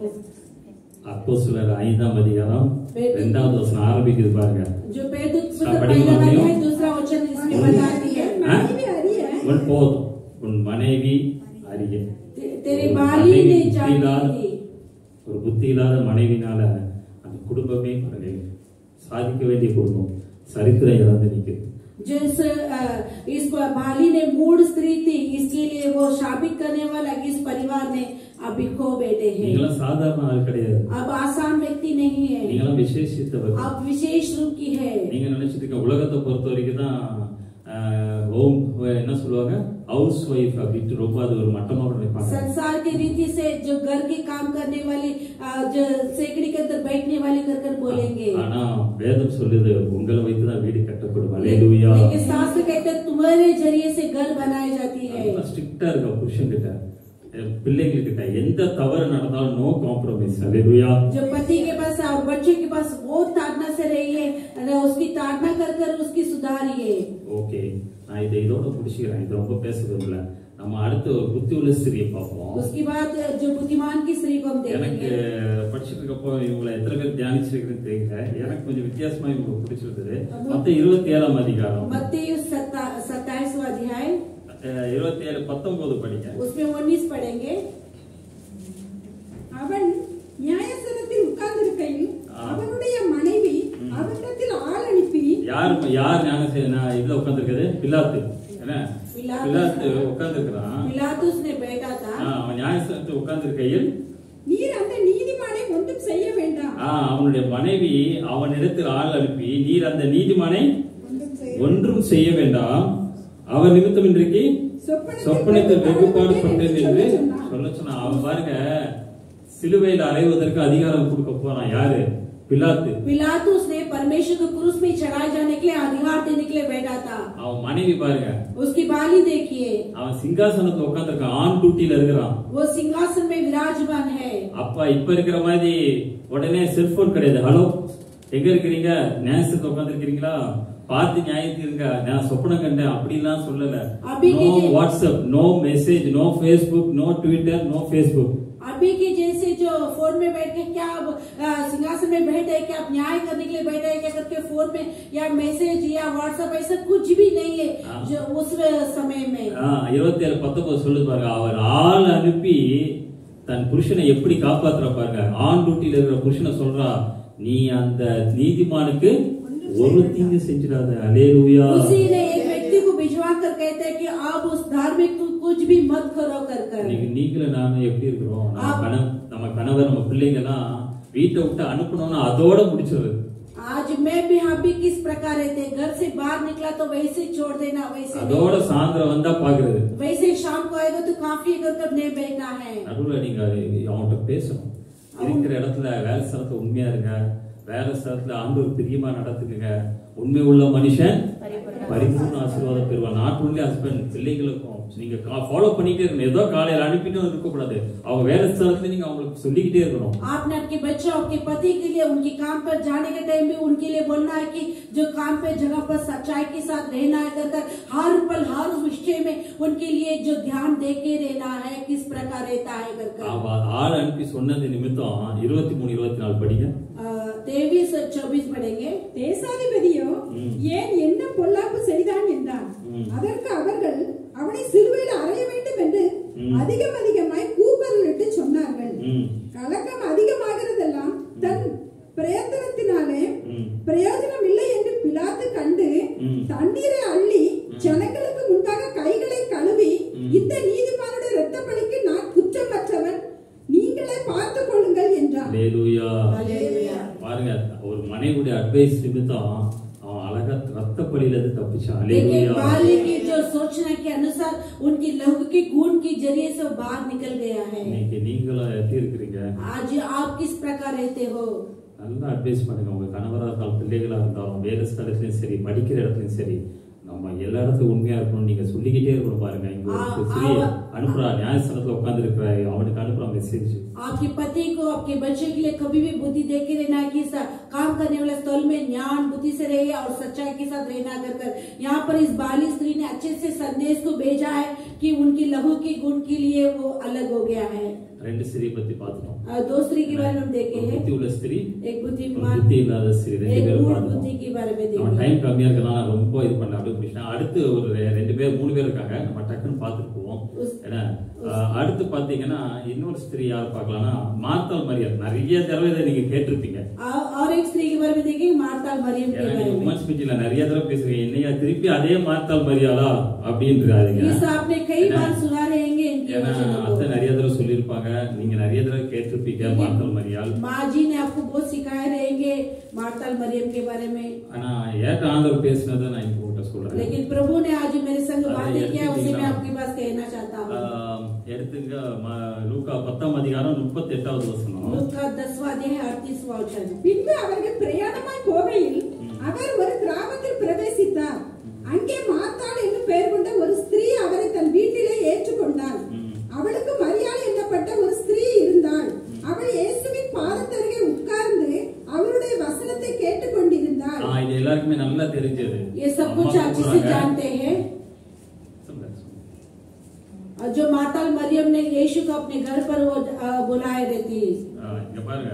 அப்போ சிலர் ஐந்தாம் அதிகாரம் ரெண்டாவது வசனம் ஆரம்பிக்குது பாருங்க जो पैदुत हाँ, पुत्र बड़ी पहला मम्मी वाला हो। है दूसरा वचन इसमें बताती है ஆ? மனைவி அறிய உன் போதும் உன் மனைவி அறிய ते- तेरे बाली ने புத்தி जान இல்லாத ली ஒரு புத்தி இல்லாத மனைவினால அந்த குடும்பமே பாருங்க, சாதிக்க வேண்டிய குடும்பம் சரித்திரம் இழந்து நிக்குது जो इस अ, इस बाली ने मूड स्त्री थी इसके लिए वो शाबित करने वाला इस परिवार ने अभी खो बैठे हैं நீங்களாம் சாதாரண ஆள் கிடையாது अब आसान व्यक्ति नहीं है நீங்களாம் விசேஷித்தவர் आप विशेष रूप की है நீங்க நினைச்சிட்டு இருக்க உலகத்தை பொறுத்த வரைக்கும் தான் ஹோம் என்ன சொல்லுவாங்க ஹவுஸ் ஒய்ஃப் அப்படின்ட்டு ரொம்ப அது ஒரு மட்டமா நினைப்பாங்க संसार की रीति से जो घर के काम करने वाली अ, जो सेकड़ी के अंदर बैठने वाली कर कर बोलेंगे ஆனா வேதம் சொல்லுது உங்களை வைத்துதான் வீடு கட்டப்படும் அலேலுயா लेकिन शास्त्र कहते हैं तुम्हारे जरिए से घर बनाई जाती है ஸ்ட்ரிக்டா இருக்க புருஷன் கிட்ட பிள்ளைங்க கிட்ட எந்த தவறு நடந்தாலும் நோ காம்ப்ரமைஸ் அலேலுயா जो पति के पास और बच्चे के पास बहुत ताड़ना से रहिए अरे उसकी ताड़ना कर कर उसकी सुधारिए ஓகே நான் இதை இதோட முடிச்சுக்கிறேன் இது ரொம்ப பேச விரும்பல நம்ம அடுத்து ஒரு புத்தி உள்ள ஸ்திரியை பார்ப்போம் उसके बाद जो बुद्धिमान की स्त्री को हम எனக்கு देखेंगे படிச்சுட்டு இருக்கப்போ இவங்களை எத்தனை பேர் தியானிச்சிருக்குன்னு தெரியல எனக்கு கொஞ்சம் வித்தியாசமா இவங்க பிடிச்சிருந்தது மொத்த இருபத்தி ஏழாம் அதிகாரம் मत्ती सत्ताईसवा अध्याय இருபத்தி ஏழு பத்தொன்பது படிங்க उसमें उन्नीस पढ़ेंगे அவன் நியாயசனத்தில் உட்கார்ந்திருக்கையில் ஆ. அவனுடைய மனைவி அவனிடத்தில் ஆள் அனுப்பி யார் யார் ஞான நான் இதுல உட்காந்துருக்குது பிலாத்து என்ன பிலாத்து. பிலாத்து உட்காந்துருக்கிறான் पिलातुस ने बैठा था அவன் நியாயஸ்தானத்தில் உட்கார்ந்திருக்கையில் நீர் அந்த நீதிமானை ஒன்றும் செய்ய வேண்டாம் ஆ, அவனுடைய மனைவி அவனிடத்தில் ஆள் அனுப்பி நீர் அந்த நீதிமானை ஒன்றும் செய்ய வேண்டாம் அவன் நிமித்தம் இன்றைக்கு சொப்பனத்தில் சொப்பனத்தில் வெகுபாடுபட்டேன் என்று சொன்னான். சொல்ல சொன்னான் அவன் பாருங்க சிலுவையில் அறைவதற்கு அதிகாரம் கொடுக்க போறான் யாரு பிலாத்து पिलातुस ने परमेश्वर को क्रूस में चढ़ाए जाने के लिए अधिकार देने के लिए बैठा था அவன் மனைவி பாருங்க उसकी बाली देखिए அவன் சிங்காசனத்துல உட்காந்துருக்கான் ஆண் டியூட்டில இருக்கிறான் वो सिंहासन में विराजमान है அப்பா இப்ப இருக்கிற மாதிரி உடனே செல்போன் கிடையாது ஹலோ எங்க இருக்கிறீங்க நேசத்துல உட்கார்ந்து இருக்கிறீங்களா பார்த்து நியாயத்தீருங்க நான் சொப்பனம் கண்டேன் அப்படிலாம் சொல்லல அபி நோ கே- WhatsApp no message no Facebook no Twitter no Facebook अभी के जैसे जो फोन में बैठ के क्या आप अ, सिंहासन में बैठे हैं क्या आप न्याय करने के लिए बैठे हैं क्या करके फोन में या मैसेज या व्हाट्सएप ऐसा कुछ भी नहीं है हाँ। जो उस समय में இருபத்தி ஏழு பத்தொன்பது சொல்லுது பாருங்க அவர் ஆள் அனுப்பி தன் புருஷனை எப்படி காப்பாத்துற பாருங்க ஆண் டியூட்டில இருக்கிற புருஷனை சொல்றா நீ அந்த நீதிமானுக்கு ஒரு தீங்கு செஞ்சிடாத அலேலுயா उसी ने एक व्यक्ति को भिजवा कर कहते हैं कि आप उस धार्मिक को कुछ भी मत करो कर कर இன்னைக்கு நீங்களும் நானும் எப்படி இருக்கிறோம் நம்ம ஆ. கணவன் நம்ம கணவர் நம்ம பிள்ளைங்க எல்லாம் வீட்டை விட்டு அனுப்பணும்னா அதோட முடிச்சிருது आज मैं भी आप भी किस प्रकार रहते हैं? घर से बाहर निकला तो वैसे छोड़ देना वैसे नहीं। அதோட சாயந்தரம் வந்தா பாக்குறது वैसे शाम को आएगा तो काफी कर कर नहीं बैठना है நடுவுல நீங்க அது அவன்கிட்ட பேசணும் இருக்கிற இடத்துல வேலை ஸ்தலத்துல உண்மையா இருங்க வேலை ஸ்தலத்துல ஆண்டவர் பிரியமா நடத்துக்குங்க உண்மை உள்ள மனுஷன் பரிபூர்ண ஆசீர்வாதம் பெறுவார் நாட் ஒன்லி ஹஸ்பண்ட் பிள்ளைகளுக்கும் நீங்க ஃபாலோ பண்ணிட்டே இருக்கணும் ஏதோ காலையில அனுப்பிட்டு இருக்கக்கூடாது அவங்க வேலை ஸ்தலத்துல நீங்க அவங்களுக்கு சொல்லிக்கிட்டே இருக்கணும் आपने आपके बच्चों आपके पति के लिए उनके काम पर जाने के टाइम भी उनके लिए बोलना है कि जो काम पे जगह पर सच्चाई के साथ रहना है कर कर हर पल हर विषय में उनके लिए जो ध्यान दे के रहना है किस प्रकार रहता है कर कर அவ ஆள் அனுப்பி சொன்னது நிமித்தம் இருபத்தி மூணு இருபத்தி நாலு படிங்க तेईस चौबीस पढ़ेंगे தேசாதிபதியோ ம். ஏன் என்ன பொல்லாப்பு செய்தான் என்றான் ம். அதற்கு அவர்கள் அவனை சிலுவையில் அறைய வேண்டும் என்று ம். அதிகம் அதிகமாய் கூக்குரலிட்டு சொன்னார்கள் ம், கலக்கம் அதிகமாகிறதெல்லாம் தன் பிரயத்தனத்தினாலே ம். பிரயோஜனம் இல்லை என்று பிலாத்து கண்டு ம். தண்ணீரை அள்ளி ஜனங்களுக்கு முன்பாக கைகளை கழுவி ம். இந்த நீதிமானுடைய இரத்த பலிக்கு நான் குற்றமற்றவன் நீங்களே பார்த்துக் கொள்ளுங்கள் என்றான் அல்லேலூயா. हालेलुया பாருங்க ஒரு மனைவியுடைய அட்வைஸ் நிமித்தம் அவன் அழகா ரத்த பலியில இருந்து தப்பிச்சான் लेकिन அல்லேலூயா. बाली की जो सोचना के अनुसार उनकी लहू के गुण के जरिए से वो बाहर निकल गया है இன்னைக்கு நீங்களும் எப்படி இருக்கிறீங்க आज आप किस प्रकार रहते हो நல்லா அட்வைஸ் பண்ணுங்க உங்க கணவரா இருந்தாலும் பிள்ளைகளா இருந்தாலும் வேலை ஸ்தலத்திலயும் சரி படிக்கிற இடத்துலயும் சரி நம்ம எல்லா இடத்துலயும் உண்மையா இருக்கணும் நீங்க சொல்லிக்கிட்டே இருக்கணும் பாருங்க இங்க ஒரு ஆ, ஸ்திரீ ஆ. அனுப்புறா நியாயஸ்தலத்துல உட்கார்ந்து இருக்கிற அவனுக்கு அனுப்புறா மெசேஜ் आपके पति को आपके बच्चे के लिए कभी भी बुद्धि दे के रहना है कि सा- काम करने वाले स्थल में ज्ञान बुद्धि से रहे और सच्चाई के साथ रहना कर कर यहाँ पर इस बाली स्त्री ने अच्छे से संदेश को भेजा है कि उनकी लहू के गुण के लिए वो अलग हो गया है ரெண்டு ஸ்திரீ பத்தி பார்த்துட்டோம் और दो स्त्री के बारे में हम देखे ஒரு हैं புத்தி உள்ள ஸ்திரீ एक ஒரு बुद्धिमान புத்தி இல்லாத ஸ்திரீ ரெண்டு एक பேரும் मूढ़ பார்த்துட்டோம் बुद्धि के बारे में நம்ம देखे டைம் கம்மியா இருக்கனால நான் ரொம்ப இது பண்ண அப்படியே முடிச்சிட்டேன் அடுத்து ஒரு ரெ- ரெண்டு பேர் மூணு பேர் இருக்காங்க நம்ம டக்குன்னு பார்த்துட்டு போவோம் உஸ்- ஏன்னா அஹ், அடுத்து பாத்தீங்கன்னா இன்னொரு ஸ்திரீ யார் பார்க்கலாம்னா மார்த்தாள் மரியாதை நிறைய தடவை இதை நீங்க கேட்டிருப்பீங்க और और एक स्त्री के बारे में देखेंगे मार्ताल मरियम के ஏன்னா बारे நீங்க में உமன்ஸ் மீட்டிங்ல நிறைய தடவை பேசுறீங்க என்னையா திருப்பி அதே மார்த்தாள் மரியாதா அப்படின்றாதீங்க इस आपने कई बार सुना रहेंगे इनके ஏன்னா वचनों அத்தை को நிறைய தடவை சொல்லியிருப்பாங்க நீங்க நிறைய தடவை கேட்டிருப்பீங்க மார்த்தாள் மரியாள் माँ जी ने आपको बहुत सिखाए रहेंगे मार्ताल मरियम के बारे में ஆனா ஏற்ற ஆண்டவர் பேசினதை நான் இப்போ உங்கள்கிட்ட சொல்றேன் लेकिन प्रभु ने आज मेरे संग अरे बातें यार, किया उसे कितनी मैं ना- आपके पास कहना चाहता हूँ ஆஹ், எடுத்துங்க ம- லூக்கா பத்தாம் அதிகாரம் முப்பத்தி எட்டாவது வசனம் लूक का दसवा अध्याय अड़तीसवा वचन பின்பு அவர்கள் பிரயாணமாய் போகையில் அவர் ஒரு கிராமத்தில் பிரவேசித்தார் அங்கே மாத்தாள் என்னும் பெயர் கொண்ட ஒரு ஸ்திரீ அவரை தன் வீட்டிலே ஏற்றுக்கொண்டாள் ம். அவளுக்கு மரியாள் என்னப்பட்ட ஒரு ஸ்திரீ இருந்தாள் அவள் இயேசுவின் பாதத்தருகே உட்கார்ந்து அவருடைய வசனத்தை கேட்டுக்கொண்டிருந்தாள் ஆஹ், இது எல்லாருக்குமே நல்லா தெரிஞ்சது ये सब அம்மா कुछ अच्छे से கூப்பிடுறாங்க. जानते हैं சொல்லுங்க, சொல்லுங்க. और जो माताल मरियम ने यीशु को अपने घर पर वो अ, बुलाए रहती ஆஹ், இங்க பாருங்க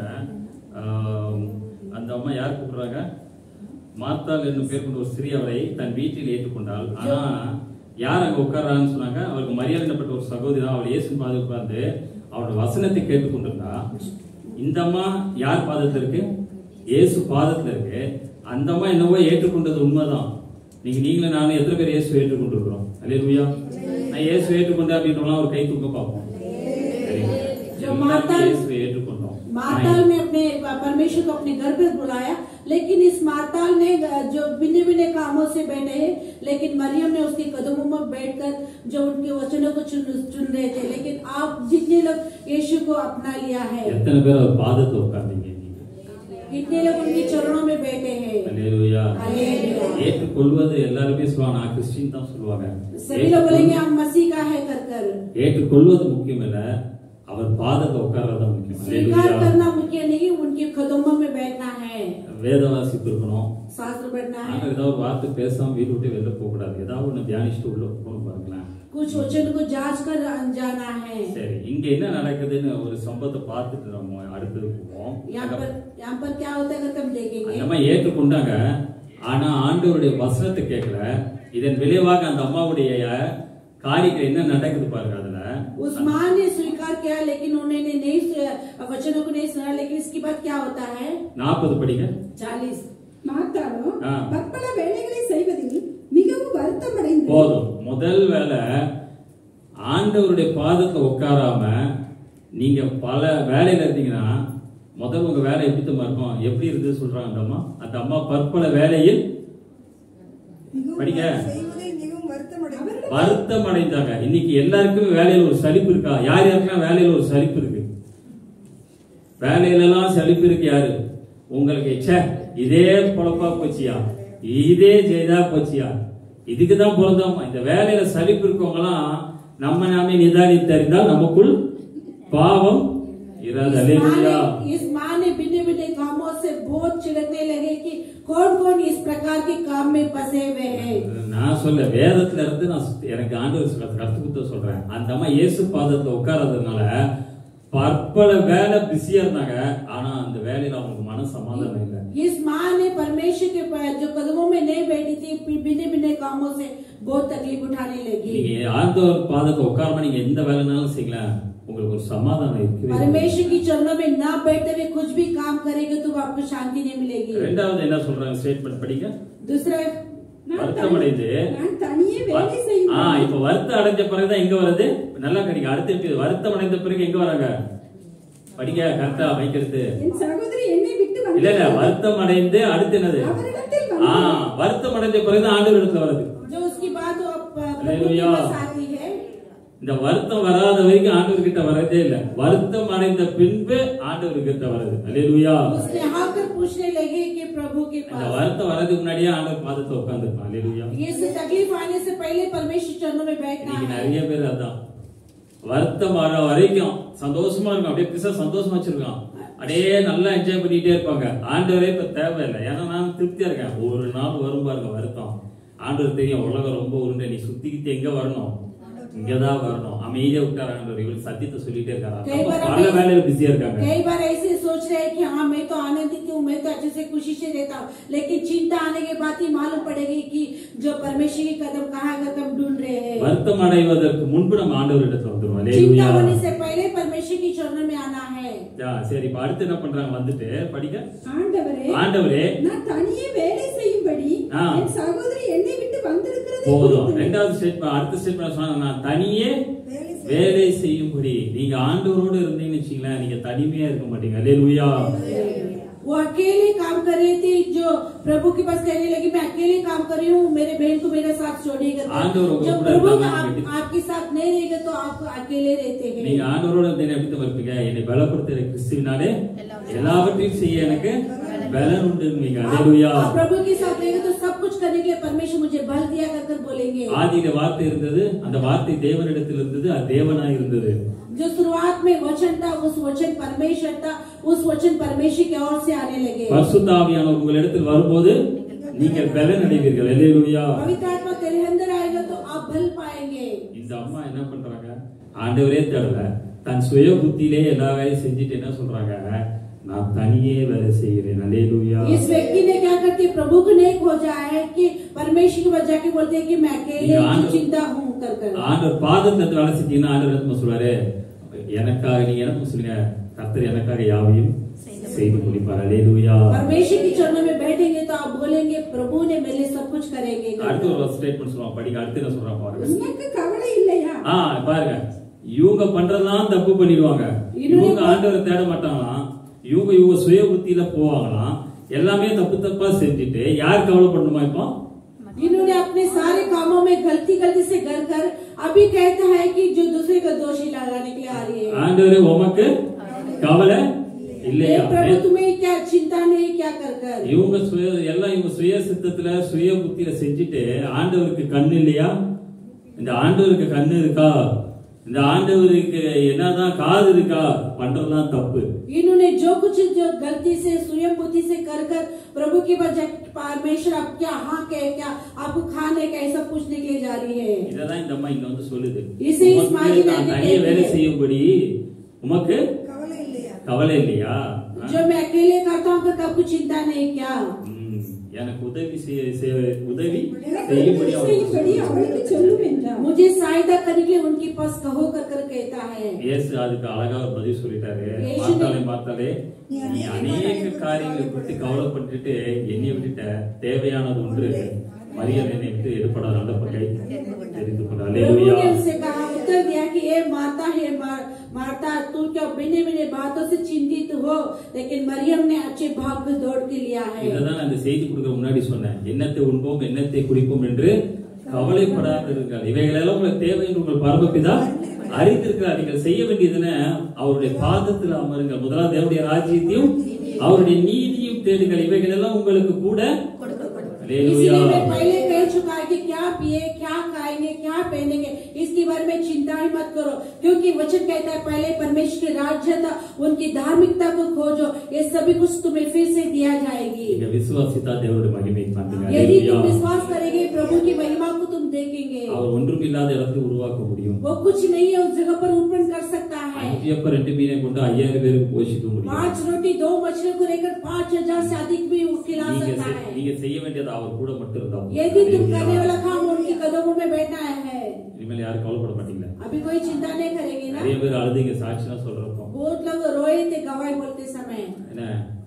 ஆஹ், அந்த அம்மா யார் கூப்பிடுறாங்க மார்த்தாள் என்னும் பேர் கொண்ட ஒரு ஸ்திரீ அவரை தன் வீட்டில் ஏற்றுக்கொண்டாள் ஆனா யார் அங்க உட்கார்றான்னு சொன்னாங்க அவருக்கு மரியாதை என்னப்பட்ட ஒரு சகோதரி தான் அவள் இயேசு பாதை உட்கார்ந்து அவரோட வசனத்தை கேட்டுக்கொண்டிருந்தா இந்த அம்மா யார் பாதத்துல இருக்கு இயேசு பாதத்துல இருக்கு அந்த அம்மா என்னவோ ஏற்றுக்கொண்டது உண்மைதான் நீங்க நீங்களும் நானும் எத்தனை பேர் இயேசு ஏற்றுக்கொண்டிருக்கிறோம் அல்லேலூயா நான் இயேசு ஏற்றுக்கொண்டேன் அப்படின்றலாம் ஒரு கை தூக்க பார்ப்போம் சரிங்களா? जो எல்லாருமே माता- இயேசுவை ஏற்றுக்கொண்டோம் माताल ने अपने परमेश्वर को अपने घर पर बुलाया लेकिन इस माताल ने जो बिने बिने कामों से बैठे हैं लेकिन मरियम ने उसके कदमों में बैठकर जो उनके वचनों को चुन चुन रहे थे लेकिन आप जितने लोग यीशु को अपना लिया है எத்தனை பேர் அவர் பாதத்தை உட்கார்ந்தீங்க நீங்க कितने लोग उनके चरणों में बैठे हैं அல்லேலூயா हालेलुया। ஏற்றுக்கொள்வது எல்லாருமே சொல்லுவாங்க நான் கிறிஸ்டின் தான் சொல்லுவாங்க सभी लोग बोलेंगे हम मसीह का है कर कर ஏற்றுக்கொள்வது முக்கியம் இல்ல அவர் பாதத்தை உட்கார்றது தான் முக்கியம் स्वीकार அல்லேலூயா. करना मुख्य नहीं उनके कदमों में बैठना है வேத வாசிப்பு இருக்கணும் शास्त्र पढ़ना है ஆனா ஏதாவது ஒரு வார்த்தை பேசாம வீடு விட்டு வெளில போக கூடாது ஏதாவது ஒண்ணு தியானிச்சுட்டு உள்ள போகணும் பாருங்களேன் कुछ वचन को जांच कर जाना है சரி இங்க என்ன நடக்குதுன்னு ஒரு சம்பவத்தை பார்த்துட்டு நம்ம அடுத்தது போவோம் यहाँ पर यहाँ पर क्या होता है अगर हम देखेंगे அந்த அம்மா ஏற்றுக்கொண்டாங்க ஆனா ஆண்டவருடைய வசனத்தை கேட்கல இதன் விளைவாக அந்த அம்மாவுடைய காரியங்கள் என்ன நடக்குது பாருங்க அதுல उस माँ ने स्वीकार किया लेकिन उन्होंने नहीं सु- वचनों को नहीं सुना लेकिन इसके बाद क्या होता है நாற்பது படிங்க चालीस மாத்தாளோ ஆ. பற்பல வேலைகளை செய்வதில் மிகவும் வருத்தமடைந்து போதும் முதல் வேலை ஆண்டவருடைய பாதத்தை உட்காராம நீங்க பல வேலையில இருந்தீங்கன்னா முதல் உங்க வேலை எப்படி தெரியுமா இருக்கும் எப்படி இருக்குது சொல்றாங்க அந்த அம்மா அந்த அம்மா பற்பல வேலையில் படிங்க செய்வதை மிகவும் வருத்தமடைந்து வருத்தம் அடைந்தாங்க இன்னைக்கு எல்லாருக்குமே வேலையில ஒரு சலிப்பு இருக்கா யார் யாருக்கெல்லாம் வேலையில ஒரு சலிப்பு இருக்கு வேலையில எல்லாம் சலிப்பு இருக்கு யாரு உங்களுக்கு ச்சே இதே பொழப்பா போச்சியா இதே செய்தா போச்சியா இதுக்கு தான் பிறந்தோம் இந்த வேலையில சலிப்பு இருக்கவங்களாம் நம்ம நாமே நிதானித்தறிந்தால் நமக்குள் பாவம் இராது इस माँ அல்லேலூயா ने इस माँ ने बिने बिने कामों से बहुत चिड़कने लगे कि कौन कौन इस प्रकार के काम में फंसे हुए हैं நான் சொல்ல வேதத்துல இருந்து நான் சுத்தி- எனக்கு ஆண்டவர் சொல்ல கத்து கொடுத்த சொல்றேன் அந்த அம்மா இயேசு பாதத்துல உட்கார்றதுனால பற்பல வேலை பிஸியா இருந்தாங்க ஆனா அந்த வேலையில அவங்களுக்கு மன சமாதானம் இல்லை इस माँ ने परमेश्वर के प- जो कदमों में नहीं बैठी थी बिने बिने कामों से बहुत तकलीफ उठाने लगी நீங்க ஆண்டவர் பாதத்துல உட்காராம நீங்க எந்த வேலைனாலும் செய்யலாம் உங்களுக்கு ஒரு சமாதானம் இருக்கவே இருக்காது. परमेश्वर की चरणों में ना बैठते हुए कुछ भी काम करेंगे तो आपको शांति नहीं मिलेगी ரெண்டாவது என்ன சொல்றாங்க ஸ்டேட்மெண்ட் படிக்க दूसरा நான் வருத்தம் அடைந்து நான் தனியே வேலை செய்யும் ஆ இப்ப வருத்தம் அடைஞ்ச பிறகுதான் எங்க வருது நல்லா கிடைக்கும் அடுத்து எப்படி வருத்தம் அடைந்த பிறகு எங்க வராங்க படிக்க கரெக்டா வைக்கிறது என் சகோதரி என்னை விட்டு இல்ல இல்ல வந்து வருத்தம் அடைந்து அடுத்து என்னது அவரிடத்தில் ஆ வந்து வருத்தம் அடைஞ்ச பிறகுதான் ஆண்டவர் இடத்துல வருது जो उसकी बात वो आप प्रभु के हालेलुया। पास आती है இந்த வருத்தம் வராத வரைக்கும் ஆண்டவர் கிட்ட வரதே இல்ல வருத்தம் அடைந்த பின்பு ஆண்டவர் கிட்ட வருது அல்லேலூயா उसने आकर पूछने लगे कि प्रभु के இந்த पास வருத்தம் வர்றதுக்கு முன்னாடியே ஆண்டவர் பாதத்துல உட்கார்ந்துருப்பான் அல்லேலூயா ये से तकलीफ आने से पहले परमेश्वर चरणों में बैठना இன்னைக்கு है நிறைய பேர் அதான் வருத்தம் வர வரைக்கும் சந்தோஷமா இருக்கும் அப்படியே பிசா சந்தோஷமா வச்சிருக்கான் அப்படியே நல்லா என்ஜாய் பண்ணிட்டே இருப்பாங்க ஆண்டவரே இப்ப தேவையில்லை ஏன்னா நான் திருப்தியா இருக்கேன் ஒரு நாள் வரும் பாருங்க வருத்தம் ஆண்டவர் தெரியும் உலகம் ரொம்ப உருண்டை நீ சுத்திக்கிட்டு எங்க வரணும் இங்கதான் வரணும் அமைதியா விட்டார் ஆண்டவர் இவருக்கு சத்தியத்தை சொல்லிட்டே இருக்காரு कई அப்ப बार பல हमें- வேலையில பிஸியா இருக்காங்க कई बार ऐसे सोच रहे हैं कि हाँ मैं तो आनंदित हूँ मैं तो अच्छे से खुशी से रहता हूँ लेकिन चिंता आने के बाद ही मालूम पड़ेगी कि जो परमेश्वर की कदम कहाँ है हम ढूंढ रहे हैं வருத்தம் அடைவதற்கு முன்பு நம்ம ஆண்டவர் இடத்துல வந்துருவோம் चिंता அல்லேலூயா होने से पहले परमेश्वर की चरणों में आना है யா, சரி இப்ப அடுத்து என்ன பண்றாங்க வந்துட்டு படிக்க ஆண்டவரே ஆண்டவரே நான் தனியே வேலை செய்யும்படி ஆ. என் சகோதரி என்னை விட்டு வந்திருக்கிறது போதும் ரெண்டாவது ஸ்டேட்மெண்ட் அடுத்த ஸ்டேட்மெண்ட் சொன்னா நான் தனியே வேலை செய்ய வேலை செய்யும்படி நீங்க ஆண்டவரோடு இருந்தீங்கன்னு வச்சுங்களேன் நீங்க தனிமையா இருக்க மாட்டீங்க அல்லேலூயா वो अकेले काम कर रहे थे जो प्रभु के पास कहने लगी मैं अकेले काम कर रही हूँ मेरे बहन को मेरे साथ छोड़िएगा आंदोलन को जब पूरा प्रभु करना आप, है। आपके साथ नहीं रहेगा तो आप अकेले रहते நீங்க हैं ஆண்டவரோட இருந்தீங்க எப்படி தான் இருப்பீங்க என்னை பலப்படுத்துற கிறிஸ்துவினாலே எல்லாவற்றையும் செய்ய எனக்கு பலன் உண்டுங்க அல்லேலூயா आप प्रभु के साथ रहेंगे तो सब कुछ करने के लिए परमेश्वर मुझे बल दिया कर कर बोलेंगे ஆதியில வார்த்தை இருந்தது அந்த வார்த்தை தேவனிடத்தில் இருந்தது அது தேவனா இருந்தது जो शुरुआत में वचन था उस वचन परमेश्वर था उस वचन परमेश्वर की ओर से आने लगे பரிசுத்த ஆவியானவர் உங்களிடத்தில் வரும்போது நீங்கள் பலன் அடைவீர்கள் அல்லேலூயா पवित्र आत्मा तेरे अंदर आएगा तो आप बल पाएंगे இந்த அம்மா என்ன பண்றாங்க ஆண்டவரே தேடல தன் சுய புத்தியிலே எல்லா வேலையும் செஞ்சுட்டு என்ன சொல்றாங்க நான் தனியே வேலை செய்கிறேன் அல்லேலூயா इस व्यक्ति ने क्या करके प्रभु को नहीं खोजा है कि परमेश्वर की वजह के बोलते हैं कि मैं अकेले ये की आंदो- चिंता हूँ कर कर ஆண்டவர் பாதத்துல வேலை செஞ்சீங்கன்னா ஆண்டவர் என்ன சொல்றாரு எனக்காக நீங்க என்ன சொல்லுங்க கர்த்தர் எனக்காக யாவையும் செய்து முடிப்பார் அல்லேலூயா परमेश्वर की चरणों में बैठेंगे तो आप बोलेंगे प्रभु ने मेरे लिए सब कुछ करेंगे कर அடுத்து कर। ஒரு ஸ்டேட்மெண்ட் சொல்லுவாங்க படிக்க அடுத்து என்ன சொல்றாங்க பாருங்க உனக்கு கவலை இல்லையா ஆ பாருங்க இவங்க பண்றதெல்லாம் தப்பு பண்ணிடுவாங்க இவங்க ஆண்டவரை தேட மாட்டாங்களாம் இவங்க இவங்க சுய புத்தியில போவாங்களாம் எல்லாமே தப்பு தப்பா செஞ்சுட்டு யார் கவலைப்படணுமா இப்போ इन्होंने अपने सारे कामों में गलती गलती से कर कर अभी कहता है कि जो दूसरे को दोषी लगाने के लिए आ रही है ஆண்டவரே உமக்கு கவலை हे இல்லையா प्रभु तुम्हें क्या चिंता नहीं क्या कर कर இவங்க சுய எல்லாம் இவங்க சுய சித்தத்துல சுய புத்தியில செஞ்சுட்டு ஆண்டவருக்கு கண்ணு இல்லையா இந்த ஆண்டவருக்கு கண்ணு இருக்கா இந்த ஆண்டவருக்கு என்னதான் காது இருக்கா பண்றதுதான் தப்பு इन्होंने जो कुछ जो गलती से स्वयं बुद्धि से कर कर प्रभु के पास जाके परमेश्वर आप क्या हाँ क्या क्या आपको खाने का ऐसा पूछने के लिए जा रही है இததான் இந்த அம்மா இங்க வந்து சொல்லுது இசை உமக்கு இஸ்மாயில் நான் நபி தனியே வேலை கேட்குது. செய்யும்படி உமக்கு கவலை இல்லையா கவலை இல்லையா जो मैं अकेले करता हूँ फिर आपको चिंता नहीं क्या ம், எனக்கு உதவி செய்ய செய்ய- உதவி எனக்கு செய்யும்படி உதவி அவர் செய்யும்படி அவளுக்கு சொல்லும் என்றார் मुझे सहायता करने के लिए उनके पास कहो कर कर कहता है இயேசு அதுக்கு அழகா ஒரு பதில் சொல்லிட்டாரு இயேசு பார்த்தாலே பார்த்தாலே நீ அநேக காரியங்களை பற்றி கவலைப்பட்டுட்டு என்னை விட்டுட்ட தேவையானது ஒன்று மரியாதை என்னை விட்டு எடுப்படாத நல்ல பகை தெரிந்து கொண்ட प्रभु அல்லேலூயா ने उसे कहा उत्तर दिया कि ये माता है मार, माता तू क्या बिने बिने बातों से चिंतित हो लेकिन मरियम ने अच्छे भाग को दौड़ के लिया है இததான் அந்த செய்தி கொடுக்க முன்னாடி சொன்னேன் என்னத்தை உண்போம் என்னத்தை குடிப்போம் என்று கவலைப்படாத இருங்கள் இவைகளெல்லாம் உங்களுக்கு தேவை என்று உங்கள் பரமபிதா அறிந்திருக்கிறார் நீங்கள் செய்ய வேண்டியதுன்னு அவருடைய பாதத்தில் அமருங்கள் முதலாவது தேவனுடைய ராஜ்யத்தையும் அவருடைய நீதியும் தேடுங்கள் இவைகள் எல்லாம் உங்களுக்கு கூட इसलिए Hallelujah. मैं पहले कह चुका है कि क्या पिए क्या खाएंगे क्या पहनेंगे इसके बारे में चिंता ही मत करो क्योंकि वचन कहता है पहले परमेश्वर की राज्यता उनकी धार्मिकता को खोजो ये सभी कुछ तुम्हें फिर से दिया जाएगी நீங்க விசுவாசித்தா தேவனுடைய மகிமை காண்பீங்க यदि तुम Hallelujah. विश्वास करेंगे प्रभु की महिमा को तुम देखेंगे அவர் ஒன்றுமில்லாத இடத்தை உருவாக்க முடியும் वो कुछ नहीं है उस जगह पर उत्पन्न कर सकता है அஞ்சு அப்ப ரெண்டு மீனை கொண்டு ஐயாயிரம் பேருக்கு போஷிக்க முடியும் पांच रोटी दो मछलियों को लेकर पांच हजार से अधिक भी वो खिला நீங்க सकता செய்- है நீங்க செய்ய வேண்டியது அவர் கூட மட்டும் இருந்தா போதும். यदि तुम Hallelujah. करने वाला काम उनके कदमों में बैठना है இனிமேல் யாரும் கவலைப்பட மாட்டீங்களா अभी कोई चिंता नहीं करेंगे ना நிறைய பேர் அழுதுங்க சாட்சிலாம் சொல்றப்போ बहुत लोग रोए थे गवाही बोलते समय என்ன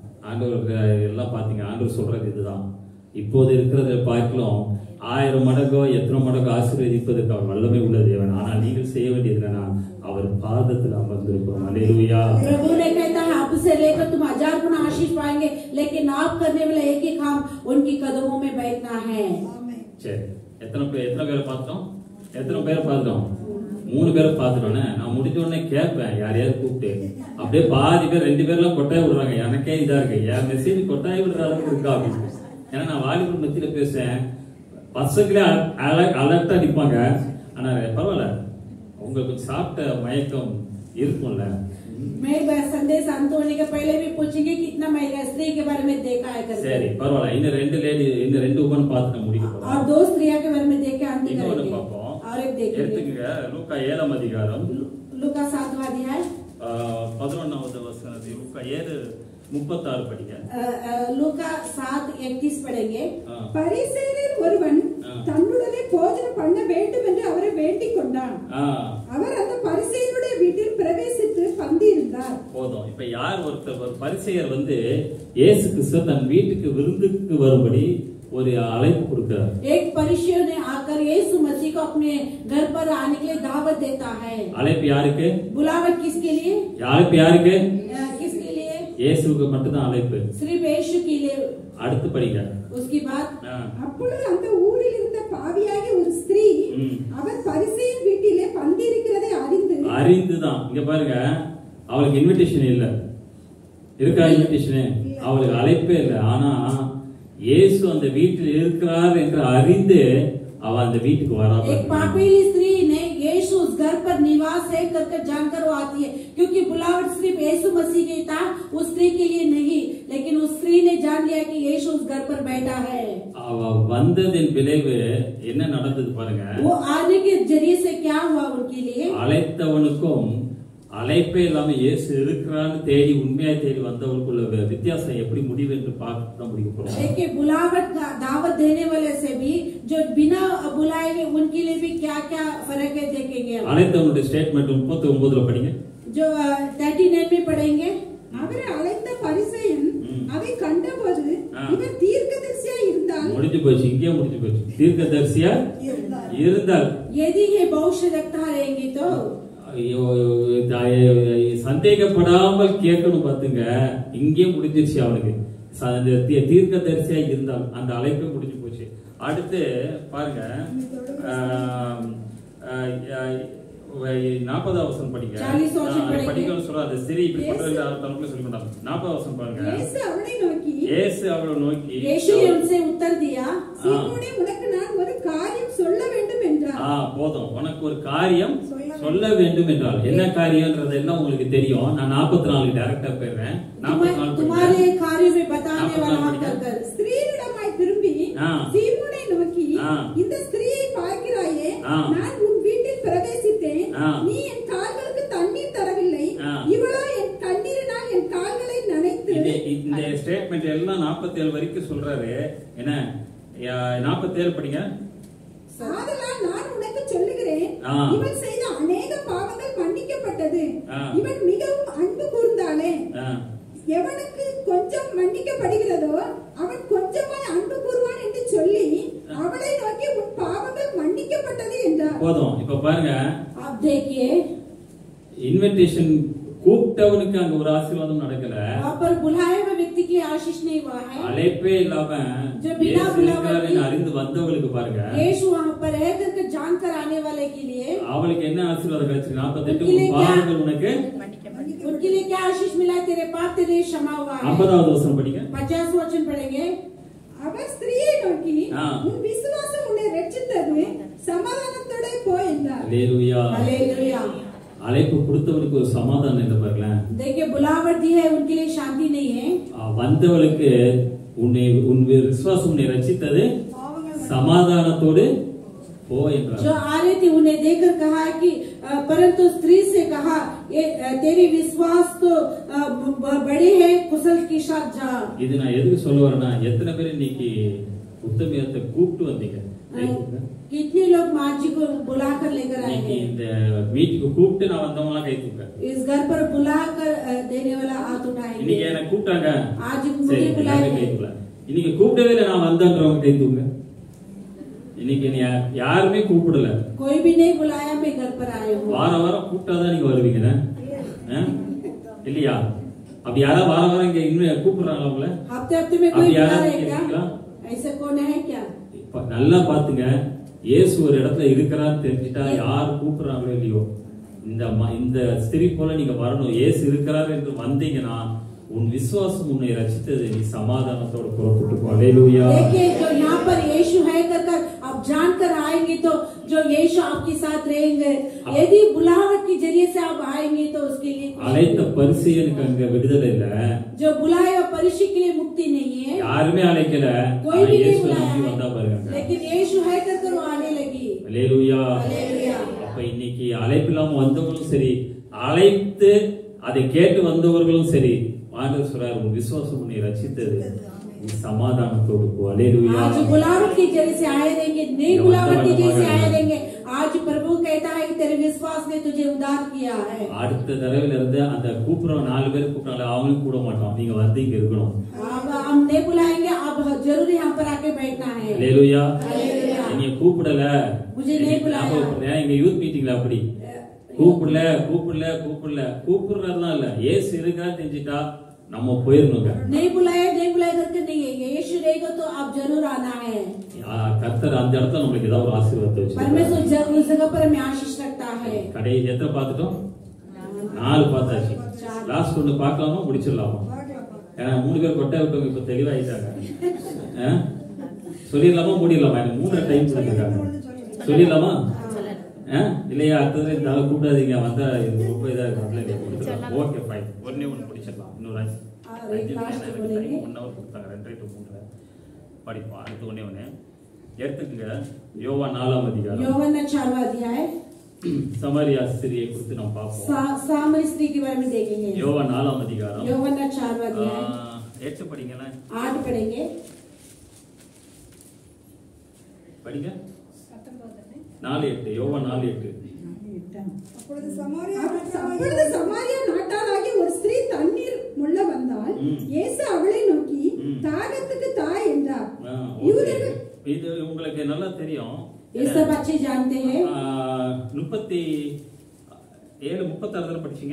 ஆண்டவர் எல்லாம் பாத்தீங்க ஆண்டவர் சொல்றது இதுதான் இப்போது இருக்கிறத பார்க்கலாம் ஆயிரம் மடங்கோ எத்தனை மடங்கோ ஆசீர்வதிப்பதற்கு அவர் வல்லமை உள்ள தேவன் ஆனால் நீங்கள் செய்ய வேண்டியது என்னன்னா அவர் பாதத்தில் அமர்ந்திருக்கிறோம் அலேலுயா प्रभु ने कहता है अब से लेकर तुम हजार गुना आशीष पाएंगे लेकिन आप करने वाला एक ही काम उनकी कदमों में बैठना है ஆமென். சரி எத்தனை பேர் எத்தனை பேரை பார்த்தோம் எத்தனை பேரை பார்த்தோம் மூணு பேரை பார்த்துட்டோன்னே நான் முடிஞ்ச உடனே கேட்பேன் யாரையாவது கூப்பிட்டு அப்படியே பாதி பேர் ரெண்டு பேர்லாம் கொட்டாய் விடுறாங்க எனக்கே இதா இருக்கு என் மெசேஜ் கொட்டாய் விடுற அளவுக்கு இருக்கா அப்படின்னு ஏன்னா நான் வாலிபர் மத்தியில பேசுறேன் பசங்களே அலர்ட்டா நிப்பாங்க ஆனா பரவாயில்ல உங்களுக்கு சாப்பிட்ட மயக்கம் இருக்கும்ல मैं बस संदेश अंत होने के पहले भी पूछेंगे कितना महिला स्त्री के बारे में देखा है करके சரி பரவாயில்ல இன்னும் ரெண்டு லேடி இன்னும் ரெண்டு உமன் பார்த்து நான் முடிக்க போறேன் और दो स्त्रियों के बारे में देख के अंत இன்னொன்னு करेंगे பார்ப்போம் और एक देखेंगे எடுத்துக்கங்க லூக்கா ஏழாம் அதிகாரம் लुका सातवां अध्याय ஆஹ் பதினொன்னாவது வசனத்தை லூக்கா ஏழு முப்பத்தாறு படிங்க अ, अ, लुका सात इकतीस पढ़ेंगे ஆஹ் பரிசேயரில் ஒருவன் ஆ. தன்னுடனே போஜனம் பண்ண வேண்டும் என்று அவரை வேண்டிக் கொண்டான் ஆஹ் அவர் அந்த பரிசேயனுடைய வீட்டில் பிரவேசித்து பந்தியிருந்தார் போதும் இப்ப யார் ஒருத்தர் ஒரு பரிசெயர் வந்து இயேசு கிறிஸ்து தன் வீட்டுக்கு விருந்துக்கு வரும்படி ஒரு அழைப்பு கொடுக்கிறார் एक परिचय ने आकर यीशु मसीह को अपने घर पर आने के लिए दावत देता है அழைப்பு யாருக்கு बुलावट किसके लिए அழைப்பு யாருக்கு अ, किसके लिए இயேசுவுக்கு மட்டும்தான் அழைப்பு सिर्फ यीशु के लिए அடுத்து படிங்க उसकी बात ஆஹ் அப்பொழுது அந்த ஊரில் இருந்த பாவியாகிய ஒரு ஸ்திரீ ம். அவர் பரிசேயன் வீட்டிலே பந்தியிருக்கிறதை அறிந்து அறிந்துதான் இங்க பாருங்க அவளுக்கு இன்விடேஷன் இல்ல இருக்கா இன்விடேஷன் அவளுக்கு அழைப்பே இல்லை ஆனா இயேசு அந்த வீட்டில் இருக்கிறார் என்று அறிந்து அவ அந்த வீட்டுக்கு வரா एक பாருங்க. पापीली स्त्री ने यीशु उस घर पर निवास है करके जानकर वो आती है क्योंकि बुलावट सिर्फ यीशु मसीह के था उस स्त्री के लिए नहीं लेकिन उस स्त्री ने जान लिया कि यीशु उस घर पर बैठा है அவ வந்ததின் விளைவு என்ன நடந்தது பாருங்க वो आने के जरिए से क्या हुआ उनके लिए அழைத்தவனுக்கும் அழைப்பே இல்லாம இயேசு இருக்கிறான்னு தேடி உண்மையா தேடி வந்தவனுக்குள்ள வி- வித்தியாசம் எப்படி முடிவு என்று பார்த்து தான் முடிக்க போறோம் देखिए बुलावट का दावत देने वाले से भी जो बिना बुलाए हुए उनके लिए भी क्या क्या फर्क है देखेंगे हम। அழைத்தவனுடைய ஸ்டேட்மெண்ட் முப்பத்தி ஒன்பதுல படிங்க जो थर्टी नाइन में पढ़ेंगे அவரை அழைத்த பரிசேயன் ம். அதை கண்டபோது ஆ. இவர் தீர்க்கதரிசியா இருந்தால் முடிஞ்சு போச்சு இங்கேயே முடிஞ்சு போச்சு தீர்க்கதரிசியா இருந்தார். இருந்தால் यदि ये भविष्य रखता रहेंगे तो ஐயோ, த- சந்தேகப்படாமல் கேட்கணும் பாத்துங்க இங்கே முடிஞ்சிருச்சு அவனுக்கு ச- அந்த தீ- தீர்க்கதரிசியா இருந்தால் அந்த அழைப்பே முடிஞ்சு போச்சு அடுத்து பாருங்க ஆம், ஆஹ், ஆஹ், நாற்பதாம் வசனம் படிங்க சாலிஸ் வருஷம் நான் படிங்க. படிக்கணும்னு சொல்ல அந்த சிரி இப்படி பண்றது தனக்குள்ள சொல்லி மாட்டாங்க நாற்பதாம் வசனம் பாருங்க இயேசு அவனை நோக்கி இயேசு அவளை நோக்கி यीशु ने उनसे उत्तर दिया சீமோனே உனக்கு நான் ஒரு காரியம் சொல்ல வேண்டும் என்றார் ஆ போதும் உனக்கு ஒரு காரியம் சொல்ல சொல்ல வேண்டும் என்றால் என்ன காரியம்ன்றது எல்லாம் உங்களுக்கு தெரியும் நான் நாற்பத்தி நாலுக்கு டைரக்டா போயிடுறேன் நாற்பத்தி तुम्हारे நாலு तुम्हारे படிக்கிறேன். कार्य में बताने नापत वाला नाल हम कर कर ஸ்திரீனிடமாய் திரும்பி ஆ. சீமோனை நோக்கி ஆ. இந்த ஸ்திரீயை பார்க்கிறாயே ஆ. நான் உன் வீட்டில் பிரவேசித்தேன் ஆ. நீ என் கால்களுக்கு தண்ணீர் தரவில்லை ஆ. இவளோ என் கண்ணீரினால் என் கால்களை நனைத்து இது இந்த ஸ்டேட்மெண்ட் எல்லாம் 47 வரைக்கும் சொல்றாரு என்ன நாற்பத்தி ஏழு படிங்க ஆதலால் நான் உனக்கு சொல்லுகிறேன் ஆ. இவன் செய்த அநேக பாவங்கள் மன்னிக்கப்பட்டது ஆ. இவன் மிகவும் அன்பு கூர்ந்தாளே ஆ, எவனுக்கு கொஞ்சம் மன்னிக்கப்படுகிறதோ அவன் கொஞ்சமாய் அன்பு கூறுவான் என்று சொல்லி அவளை நோக்கி உன் பாவங்கள் மன்னிக்கப்பட்டது என்றார் போதும் இப்ப பாருங்க आप देखिए இன்விடேஷன் கூப்பிட்ட கூப்பிட்டவனுக்கு அங்க ஒரு ஆசீர்வாதம் நடக்கல वहाँ पर बुलाए हुए व्यक्ति के लिए आशीष नहीं हुआ है அழைப்பே இல்லாம जो बिना இயேசு बुलावट இருக்கிறாருன்னு அறிந்து வந்தவளுக்கு பாருங்க यीशु वहाँ पर है करके जानकर आने वाले के लिए அவளுக்கு என்ன ஆசீர்வாதம் கிடைச்சிருக்கு நாற்பத்தெட்டு உனக்கு உன் பாவங்கள் உனக்கு उनके लिए क्या आशीष मिला है? तेरे पाप तेरे लिए क्षमा हुआ है ஐம்பதாவது வருஷம் படிங்க पचास वचन पढ़ेंगे அவர் ஸ்திரீயை நோக்கி ஆ. உன் விசுவாசம் உன்னை ரட்சித்தது சமாதானத்தோட போ என்றார் அல்லேலூயா हालेलुया அழைப்பு கொடுத்தவனுக்கு ஒரு சமாதானம் இல்லை பாருங்களேன் देखिए बुलावट दी है उनके लिए शांति नहीं है ஆ, வந்தவளுக்கு உன்னை உன் விசுவாசம் உன்னை ரட்சித்தது சமாதானத்தோடு போ என்றார் जो आ रही थी उन्हें देखकर कहा कि अ, परंतु स्त्री से कहा ये अ, तेरे विश्वास तो अ, ब- ब- बड़े हैं कुशल के साथ जा இது நான் எதுக்கு சொல்ல வரேன்னா எத்தனை பேர் இன்னைக்கு உத்தமியத்தை கூப்பிட்டு வந்தீங்க अ, कितने लोग माँ जी को बुलाकर लेकर आए இன்னைக்கு हैं இந்த மீட்டிங்கு கூப்பிட்டு நான் வந்தவங்களாம் கை தூக்க इस घर पर बुलाकर अ, देने वाला हाथ उठाएंगे இன்னைக்கு என்ன கூப்பிட்டாங்க आज சரி मुझे எல்லாமே बुलाए கை தூக்கல இன்னைக்கு கூப்பிடவே இல்லை நான் வந்தேன்றவங்க கை தூங்க இன்னைக்கு நீ யா- யாருமே கூப்பிடல कोई भी नहीं बुलाया मैं घर पर आए हूँ வார வாரம் கூப்பிட்டாதான் நீங்க வருவீங்கண்ணே ஆ? இல்லையா அப்படி யாராவது வார வாரம் இங்க இன்னும் கூப்பிடுறாங்களா உங்களை हफ्ते हफ्ते में कोई अब बुला यार रहे क्या क्या? ऐसा कौन है क्या இப்ப நல்லா பாத்துங்க இயேசு ஒரு இடத்துல இருக்கிறான்னு தெரிஞ்சுட்டா யார் கூப்பிடுறாங்களோ இல்லையோ இந்த ம- இந்த ஸ்திரீ போல நீங்க வரணும் இயேசு இருக்கிறார் என்று வந்தீங்கன்னா உன் விசுவாசம் உன்னை ரசித்தது நீ சமாதானத்தோட புறப்பட்டு போ. அல்லேலூயா देखिए जो यहाँ पर यीशु है कर कर आप जानकर आएंगे तो जो यीशु आपके साथ रहेंगे यदि बुलावट के जरिए से आप आएंगे तो उसके लिए कुछ அழைத்த பரிசெயனுக்கு அங்க விடுதலை இல்ல जो बुलाए और परिचय के लिए मुक्ति नहीं है யாருமே அழைக்கல कोई ஆனா भी नहीं இயேசு बुलाया நம்பி வந்தா है பாருங்க लेकिन यीशु है कर कर वो आने लगी அல்லேலூயா हालेलुया அப்ப இன்னைக்கு அழைப்பு இல்லாம வந்தவங்களும் சரி அழைத்து அதை கேட்டு வந்தவர்களும் சரி ஆண்டவர் சொல்றார் உன் விசுவாசம் உன்னை ரசித்தது நீ சமாதானத்தோடு போ அலேலுயா आज बुलावट के जरिए से आए रहेंगे नहीं ये बुलावट के वंदना जरिए से मांगा आए है। रहेंगे आज प्रभु कहता है कि तेरे विश्वास ने तुझे उद्धार किया है அடுத்த தடவையில இருந்து அந்த கூப்பிடுறோம் நாலு பேர் கூப்பிட்டாங்க அவங்களும் கூட மாட்டோம் நீங்க வந்து இங்க இருக்கணும் अब हम नहीं बुलाएंगे अब जरूर यहाँ पर आके बैठना है அலேலுயா हालेलुया நீங்க கூப்பிடல मुझे नहीं बुलाया। ஞாபகப்படுத்துறேன். இங்க யூத் மீட்டிங்ல அப்படி கூப்பிடல கூப்பிடல கூப்பிடல கூப்பிடுறதுலாம் இல்ல ஏசு இருக்கா தெரிஞ்சுட்டா நம்ம போயிடணுங்க नहीं बुलाया नहीं बुलाया करके नहीं है यीशु रहेगा तो आप जरूर आना है ஆ, கர்த்தர் அந்த இடத்துல நம்மளுக்கு ஏதாவது ஒரு ஆசீர்வாதத்தை வச்சு परमेश्वर जरूर उस जगह पर हमें आशीष रखता है கடை எத்தனை பார்த்துட்டோம் நாலு பார்த்தாச்சு லாஸ்ட் ஒண்ணு பார்க்கலாமா முடிச்சிடலாமா ஏன்னா மூணு பேர் கொட்டை விட்டவங்க இப்ப தெளிவாயிட்டாங்க ஆ? சொல்லிடலாமா மூடிடலாமா எனக்கு மூணு டைம் கொடுத்துருக்காங்க சொல்லிடலாமா ஆ? இல்லையா அடுத்தது இந்த ஆளை கூப்பிடாதீங்க வந்தா இது ரொம்ப இதா இருக்கு ஓகே ஃபைன் ஒன்னே ஒன்று முடிச்சிடலாம் இன்னொரு அஞ்சு ஆ, அஞ்சு last நிமிஷம் எனக்கு சொல்லுங்க. time ஒன் ஹவர் கொடுத்தாங்க ரெண்டரை டு மூன்றரை படிப்போம் அடுத்து ஒன்னே ஒன்று எடுத்துக்கங்க யோவா நாலாம் அதிகாரம் यौवन चारवा अध्याय சமாரியா ஸ்திரியை குறித்து நாம் பார்ப்போம் सा- सामरी स्त्री के बारे में देखेंगे யோவா நாலாம் அதிகாரம் यौवन चारवा अध्याय ஆ, எட்டு படிங்களேன் आठ पढ़ेंगे படிங்க நாலு எட்டு யோவா நாலு எட்டு அப்பொழுது சமாரியா அப்பொழுது சமாரியா நாட்டாளாகிய ஒரு ஸ்திரீ தண்ணீர் முள்ள வந்தால் ம். இயேசு அவளை நோக்கி ம். தாகத்துக்கு தா என்றார் ஆ, ஓகே. யூதர்கள் இது உங்களுக்கு நல்லா தெரியும் ये सब अच्छे जानते हैं ஆ, முப்பத்தி ஏழு முப்பத்தாறு தானே படிச்சீங்க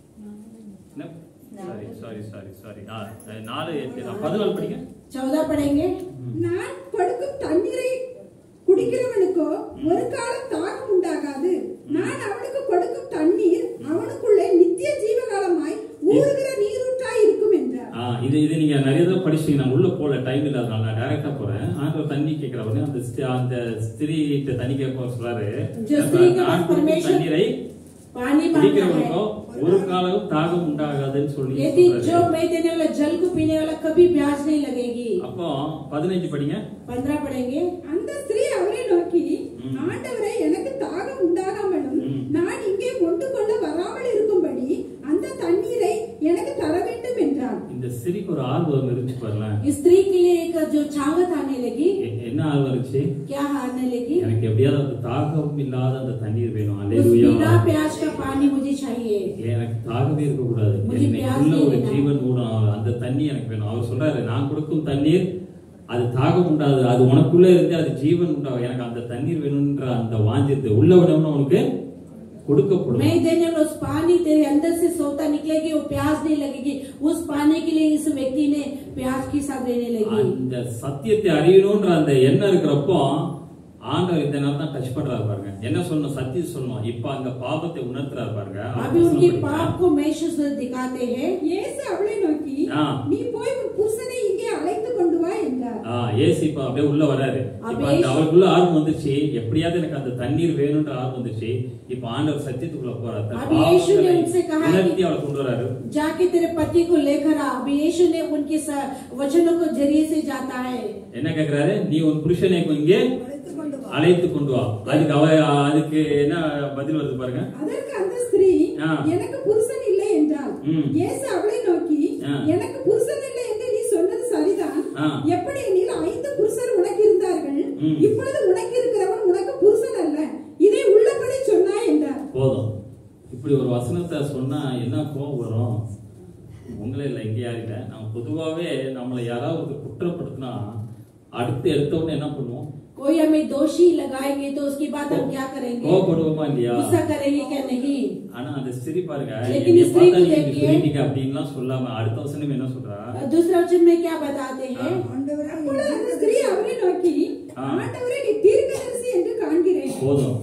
சாரி சாரி சாரி சாரி நாலு எட்டு நான் பதினாலு படிங்க चौदह पढ़ेंगे நான் கொடுக்கும் தண்ணீரை குடிக்கிறவனுக்கோ ஒரு காலம் தாகம் உண்டாகாது நான் அவனுக்கு கொடுக்கும் தண்ணீர் அவனுக்குள்ளே நித்திய ஜீவகாலமாய் ஊறுகிற நீரூற்றாய் இருக்கும் என்றார் ஆ, இது இது நீங்க நிறைய தடவை படிச்சீங்க நான் உள்ள போல டைம் இல்லாதனால நான் டைரக்டா போறேன் ஆண்டவர் தண்ணி கேட்கிறவனே அந்த ஸ்தி- அந்த ஸ்திரீ தண்ணி கேட்க சொல்றாரு जो स्त्री के पास நான் கொடுக்கும் परमेश्वर தண்ணீரை पानी मांगता குடிக்கிறவனுக்கோ है ஒரு காலம் தாகம் உண்டாகாதுன்னு சொல்லி यदि சொல்றாரு. जो मैं देने वाला जल को पीने वाला कभी प्यास नहीं लगेगी அப்போ பதினஞ்சு படிங்க पंद्रह पढ़ेंगे அந்த ஸ்திரீ அவரை நோக்கி ம். ஆண்டவரே எனக்கு தாகம் உண்டாகாமலும் ம். நான் இங்கே கொண்டு கொள்ள வராமல் இருக்கும்படி அந்த தண்ணீரை எனக்கு தர வேண்டும் என்றார் இந்த ஸ்திரீக்கு ஒரு ஆர்வம் இருந்துச்சு பாருங்களேன் इस स्त्री के लिए एक जो चाहत आने लगी எ- என்ன ஆர்வம் இருந்துச்சு क्या आने लगी எனக்கு எப்படியாவது அந்த தாகம் இல்லாத அந்த தண்ணீர் வேணும் उस அல்லேலூயா बिना प्याज का पानी मुझे चाहिए எனக்கு தாகவே இருக்க கூடாது मुझे प्यास உள்ள नहीं ஒரு लेना। ஜீவன் ஊடும் அந்த தண்ணி எனக்கு வேணும் அவர் சொல்றாரு நான் கொடுக்கும் தண்ணீர் அது தாகம் உண்டாது அது உனக்குள்ள இருந்து அது ஜீவன் உண்டாகும் எனக்கு அந்த தண்ணீர் வேணும்ன்ற அந்த வாஞ்சியத்தை உள்ள விடணும் உனக்கு கொடுக்கப்படும் मैं देने वाला उस पानी तेरे अंदर से सोता निकलेगी वो प्यास नहीं लगेगी उस पानी के लिए इस व्यक्ति ने प्यास की साथ रहने लगी அந்த சத்தியத்தை அறியணும்ன்ற அந்த எண்ணம் இருக்கிறப்போ ஆண்டவர் இந்த நேரம் தான் டச் பண்றாரு பாருங்க என்ன சொல்லணும் சத்தியம் சொல்லணும் இப்ப அங்க பாவத்தை உணர்த்துறாரு பாருங்க अभी उनके पाप को मेषस दिखाते हैं இயேசு அவளை நோக்கி ஆ. நீ போய் உன் புருஷனை இங்கே அழைத்து கொண்டு வா என்றார் ஆ, ஏசு இப்ப அப்படியே உள்ள வராரு இப்ப அப்படியே அந்த அவருக்குள்ள ஆர்வம் வந்துச்சு எப்படியாவது எனக்கு அந்த தண்ணீர் வேணும்ன்ற ஆர்வம் வந்துச்சு இப்ப ஆண்டவர் சத்தியத்துக்குள்ள போறாரு தன் அபி இயேசு ने பாவங்களை उनसे कहा कि- உணர்த்தி அவளை கொண்டு வராரு जाके तेरे पति को लेकर आ अभी यीशु ने उनके स- वचनों को जरिए से जाता है என்ன கேக்குறாரு நீ உன் புருஷனை இங்கே அழைத்து கொண்டு வா அழைத்து கொண்டு வா அதுக்கு அவ அதுக்கு என்ன பதில் வருது பாருங்க அதற்கு அந்த ஸ்திரீ ஆ. எனக்கு புருஷன் இல்லை என்றாள் ம். இயேசு அவளை நோக்கி ஆ. எனக்கு புருஷன் இல்லை என்று நீ சொன்னது சரிதான் ஆ. எப்படி எனில் ஐந்து புருஷர் உனக்கு இருந்தார்கள் ம். இப்பொழுது உனக்கு இருக்கிறவன் உனக்கு புருஷன் அல்ல இதை உள்ளபடி சொன்னாய் என்றார் போதும் இப்படி ஒரு வசனத்தை சொன்னா என்ன கோவம் வரும் உங்களே இல்லை இங்க யாரும் இல்லை நம்ம பொதுவாவே நம்மளை யாராவது ஒருத்தர் குற்றப்படுத்தினா அடுத்து எடுத்த உடனே என்ன பண்ணுவோம் कोई हमें दोषी लगाएंगे तो उसके बाद हम क्या करेंगे கோவப்படுவோமா இல்லையா गुस्सा करेंगे क्या नहीं ஆனா அந்த ஸ்திரீ பாருங்க लेकिन என்னை स्त्री பார்த்தா को நீங்க देखिए। சொல்லிட்டீங்க அப்படின்லாம் சொல்லாம அடுத்த வசனம் என்ன சொல்றா दूसरा वचन में क्या बताते हैं ஆண்டவரே அப்பொழுது அந்த ஸ்திரீ அவரை நோக்கி ஆ. ஆண்டவரே நீ தீர்க்கதரிசி என்று காண்கிறேன் போதும்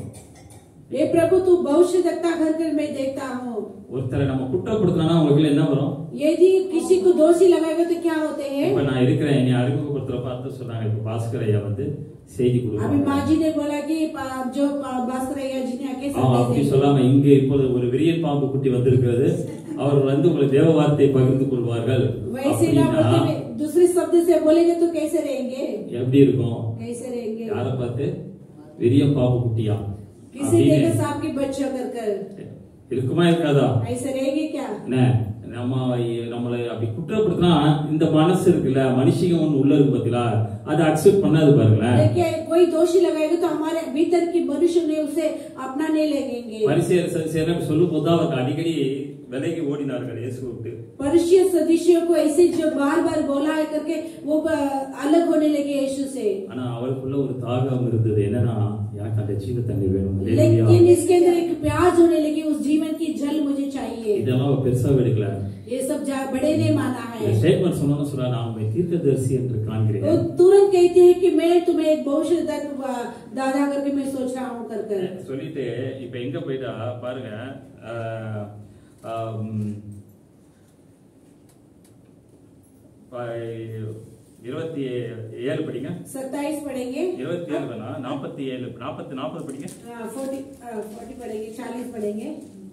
हे प्रभु तू भविष्य देखता घर घर में देखता हूँ ஒருத்தரை நம்ம குற்றப்படுத்தினா உங்களுக்கு என்ன வரும் यदि किसी को दोषी लगाएगा तो क्या होते हैं இப்ப நான் இருக்கிறேன் என்னை அறிமுகப்படுத்துறப்ப அர்த்தம் சொன்னாங்க இப்ப பாஸ்கர் ஐயா வந்து செய்தி अभी கொடுக்குறாங்க माँ जी ने बोला कि पा- जो पा- भास्कर भैया जी ने आके அவன் அப்படி संदेश சொல்லாம இங்க இப்போது ஒரு விரியன் பாம்பு குட்டி வந்திருக்கிறது அவர் வந்து உங்களுக்கு தேவ வார்த்தையை பகிர்ந்து கொள்வார்கள் वैसे ना அப்படின்னா बोलते हुए दूसरे शब्द से बोलेंगे तो कैसे रहेंगे எப்படி இருக்கும் कैसे रहेंगे யார பார்த்து விரியம் பாம்பு குட்டியா किसी அப்படின்னு देखा सांप की बच्चा कर कर இருக்குமா இருக்காதா ऐसे रहेंगे क्या என்ன நம்ம நம்மளை அப்படி குற்றப்படுத்தினா இந்த மனசு இருக்குல்ல மனுஷங்க ஒண்ணு உள்ள இருக்கு பாத்தீங்களா அதை அக்செப்ட் பண்ணாது பாருங்களேன் देखिए कोई दोषी लगाएगा तो हमारे भीतर की मनुष्य ने उसे अपनाने लगेंगे பரிசேர் சதிசேரன் சொல்லும் போது அவருக்கு அடிக்கடி விலைக்கு ஓடினார்கள் இயேசு விட்டு परिचय सदस्यों को ऐसे जो बार बार बोला है करके वो ब- अलग होने लगे यीशु से ஆனா அவருக்குள்ள ஒரு தாகம் இருந்தது என்னன்னா எனக்கு அந்த ஜீவ தண்ணி வேணும் लेकिन Hallelujah. इसके अंदर एक प्याज होने लगी उस जीवन की जल मुझे चाहिए இதெல்லாம் அவ பெருசா எடுக்கல ये सब जा- बड़े ने माना है ஸ்டேட்மெண்ட் சொன்னோன்னு சொல்றா நான் உங்களை தீர்க்கதரிசி என்று वो காண்கிறேன் तुरंत कहते हैं कि मैं तुम्हें एक भविष्य दर्द दादा करके मैं सोच रहा हूँ कर कर சொல்லிட்டு இப்ப எங்க போயிட்டா பாருங்க ஆஹ், ஆம், ப- இருபத்தி ஏழு படிங்க सत्ताईस पढ़ेंगे இருபத்தி ஏழு வேணா நாற்பத்தி ஏழு நாற்பத்தி நாற்பது படிங்க फोर्टी फोर्टी पढ़ेंगे चालीस पढ़ेंगे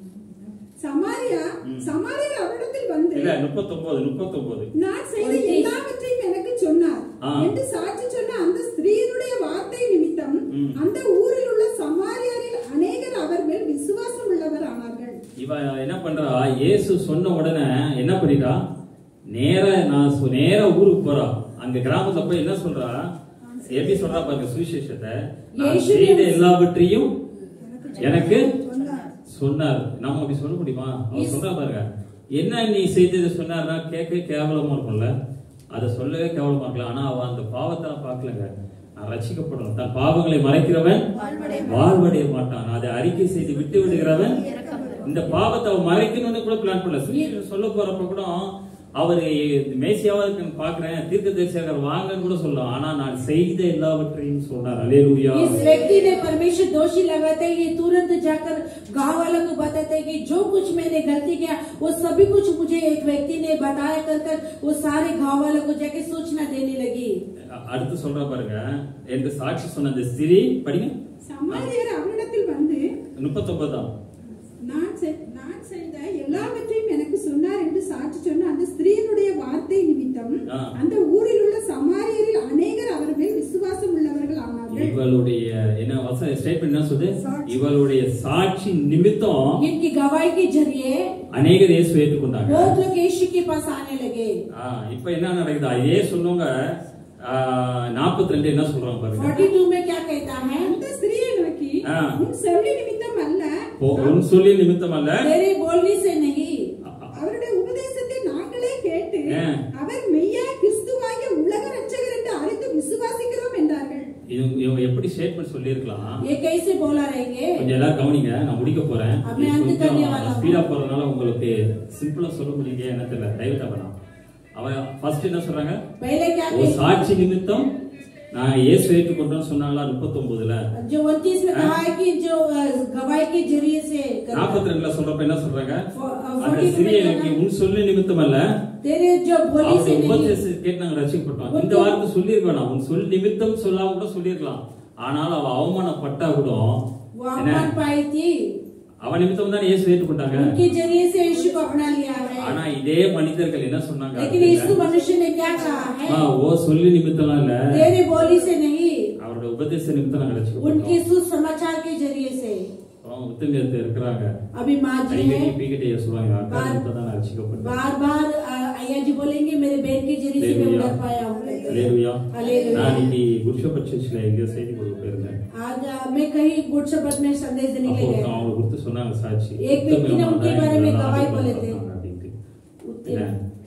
சமாரியா சமாரியர் அவரிடத்தில் வந்து இல்ல முப்பத்தொன்பது முப்பத்தொன்பது நான் செய்த ஒன்றை- எல்லாவற்றையும் எனக்கு சொன்னார் ஆ. என்று சாட்சி சொன்ன அந்த ஸ்திரீனுடைய வார்த்தை நிமித்தம் ம். அந்த ஊரில் உள்ள சமாரியாரில் அநேகர் அவர் மேல் விசுவாசம் உள்ளவர் ஆனார்கள் இவ என்ன பண்றா இயேசு சொன்ன உடனே என்ன பண்ணிட்டா நேர நான் சொ- நேரா ஊருக்கு போறா அங்க கிராமத்துல போய் என்ன சொல்றா எப்படி சொல்றா பாருங்க சுவிசேஷத்தை நான் இயேசு செய்த எல்லாவற்றையும் எனக்கு சொன்னார் சொன்னார் நாம அப்படி சொல்ல முடியுமா அவர் Yes. சொல்றா பாருங்க என்ன நீ செய்தது சொன்னார்னா கேட்க கேவலமா இருக்கும்ல அதை சொல்லவே கேவலமா இருக்கலாம் ஆனா அவ அந்த பாவத்தை பார்க்கலங்க நான் ரட்சிக்கப்படணும் தன் பாவங்களை மறைக்கிறவன் வாழ்வடைய மாட்டான் அதை அறிக்கை செய்து விட்டு விடுகிறவன் இந்த பாவத்தை அவன் மறைக்கணும்னு கூட பிளான் பண்ணல சுவிசேஷம் சொல்ல போறப்ப கூட அவர் மேசியாவா இருக்குன்னு பாக்குறேன் தீர்க்க தரிசகர் வாங்கன்னு கூட சொல்லலாம் ஆனா நான் செய்த எல்லாவற்றையும் சொன்னார் அலேலூயா इस व्यक्ति ने परमेश्वर दोषी लगाते ही ये तुरंत जाकर गांव वालों को बताते हैं कि जो कुछ मैंने गलती किया वो सभी कुछ मुझे एक व्यक्ति ने बताया कर कर वो सारे गांव वालों को जाके सूचना देने लगी அடுத்து சொல்ற பாருங்க என்று சாட்சி சொன்ன அந்த ஸ்திரீ படிங்க சமாரியர் அவரிடத்தில் வந்து முப்பத்தொன்பதாம் நான் செய்- நான் செய்த எல்லாவற்றையும் எனக்கு சொன்னார் என்று சாட்சி சொன்ன அந்த ஸ்திரீனுடைய வார்த்தை நிமித்தம் ஆ. அந்த ஊரில் உள்ள சமாரியரில் அநேகர் அவர் மேல் விசுவாசம் உள்ளவர்கள் ஆனார்கள் இவளுடைய என்ன வசன ஸ்டேட்மெண்ட் என்ன சொல்லுது இவளுடைய சாட்சி நிமித்தம் इनकी गवाही के जरिए அநேகர் இயேசு ஏற்றுக்கொண்டாங்க बहुत लोग यीशु के पास आने लगे ஆ, இப்ப என்ன நடக்குது அதே சொன்னவங்க நாற்பத்தி ரெண்டு என்ன சொல்றாங்க பாருங்க 42 में क्या कहता है அந்த ஸ்திரீயை நோக்கி ஆ. உன் செவிலி நிமித்தம் அல்ல ஓ, உன் சொல்லி நிமித்தம் அல்ல तेरे बोलने से नहीं அவருடைய உபதேசத்தை நாங்களே கேட்டு ஆ. அவர் மெய்யா கிறிஸ்துவாகிய உலக ரட்சகர் என்று அறிந்து விசுவாசிக்கிறோம் என்றார்கள் இது இவங்க எப்படி ஸ்டேட்மெண்ட் சொல்லியிருக்கலாம் ये कैसे बोला रहेंगे கொஞ்சம் எல்லாரும் கவனிங்க நான் முடிக்க போறேன் அப்படி அந்த கன்னியாவாலாம். ஸ்பீடா போறதுனால உங்களுக்கு சிம்பிளா சொல்ல முடியுங்க என்ன தெரியல டைவர்ட் பண்ணலாம் அவன் ஃபர்ஸ்ட் என்ன சொல்றாங்க पहले क्या ஒரு कहे சாட்சி நிமித்தம் நான் இயேசு ஏற்றுக்கொண்டோம்னு சொன்னாங்களா முப்பத்தொன்பதுல जो उनतीस में कहा है कि जो अ, गवाही के जरिए से कर- நாற்பத்தி ரெண்டுல சொல்றப்ப என்ன சொல்றாங்க फो- अ, அந்த 40 में சிறியனுக்கு कहना, உன் சொல்லு நிமித்தம் அல்ல तेरे जो बोली அவருடைய से नहीं உபதேசத்தை கேட்டு நாங்க ரசிக்கப்பட்டோம் இந்த வார்த்தை சொல்லியிருக்க வேணாம் உன் சொல் நிமித்தம் சொல்லாம கூட சொல்லியிருக்கலாம் ஆனால் அவ அவமானப்பட்டா கூட वो என்ன अपमान पाई थी அவன் நிமித்தம் தான் இயேசு ஏற்றுக்கொண்டாங்க उनके जरिए से यीशु को अपना लिया है ஆனா இதே மனிதர்கள் என்ன சொன்னாங்க लेकिन यीशु मनुष्य ने क्या कहा है ஆ, ஓ சொல்லி நிமித்தம்லாம் இல்ல तेरे बोली से नहीं அவருடைய உபதேச நிமித்தம் நாங்க ரசிக்கப்பட்டோம் उनके सुसमाचार के जरिए से அவன் உத்தமியத்தை இருக்கிறாங்க अभी माँ जी அடிக்கடி है பீக்கிட்டே சொல்லுவாங்க அக்கா बार- நிமித்தம் தான் நான் ரசிக்கப்பட்டேன் बार बार अ, अय्या जी बोलेंगे मेरे बहन के जरिए से मैं Hallelujah. उधर पाया हूँ அல்லேலூயா. Hallelujah. நான் இன்னைக்கு குருஷபட் சர்ச்சில் எங்கேயோ செய்தி கொடுக்க போயிருந்தேன் आज अ, मैं कहीं गुड शब्द में संदेश देने அப்போ के लिए ஒருத்தன் गया அவங்க கொடுத்து சொன்னாங்க சாட்சி एक व्यक्ति ने उनके உத்தமியமான बारे में இதெல்லாம் गवाही ஆதிக்கம் बोले थे பண்ணாங்க அப்படின்ட்டு. என்ன?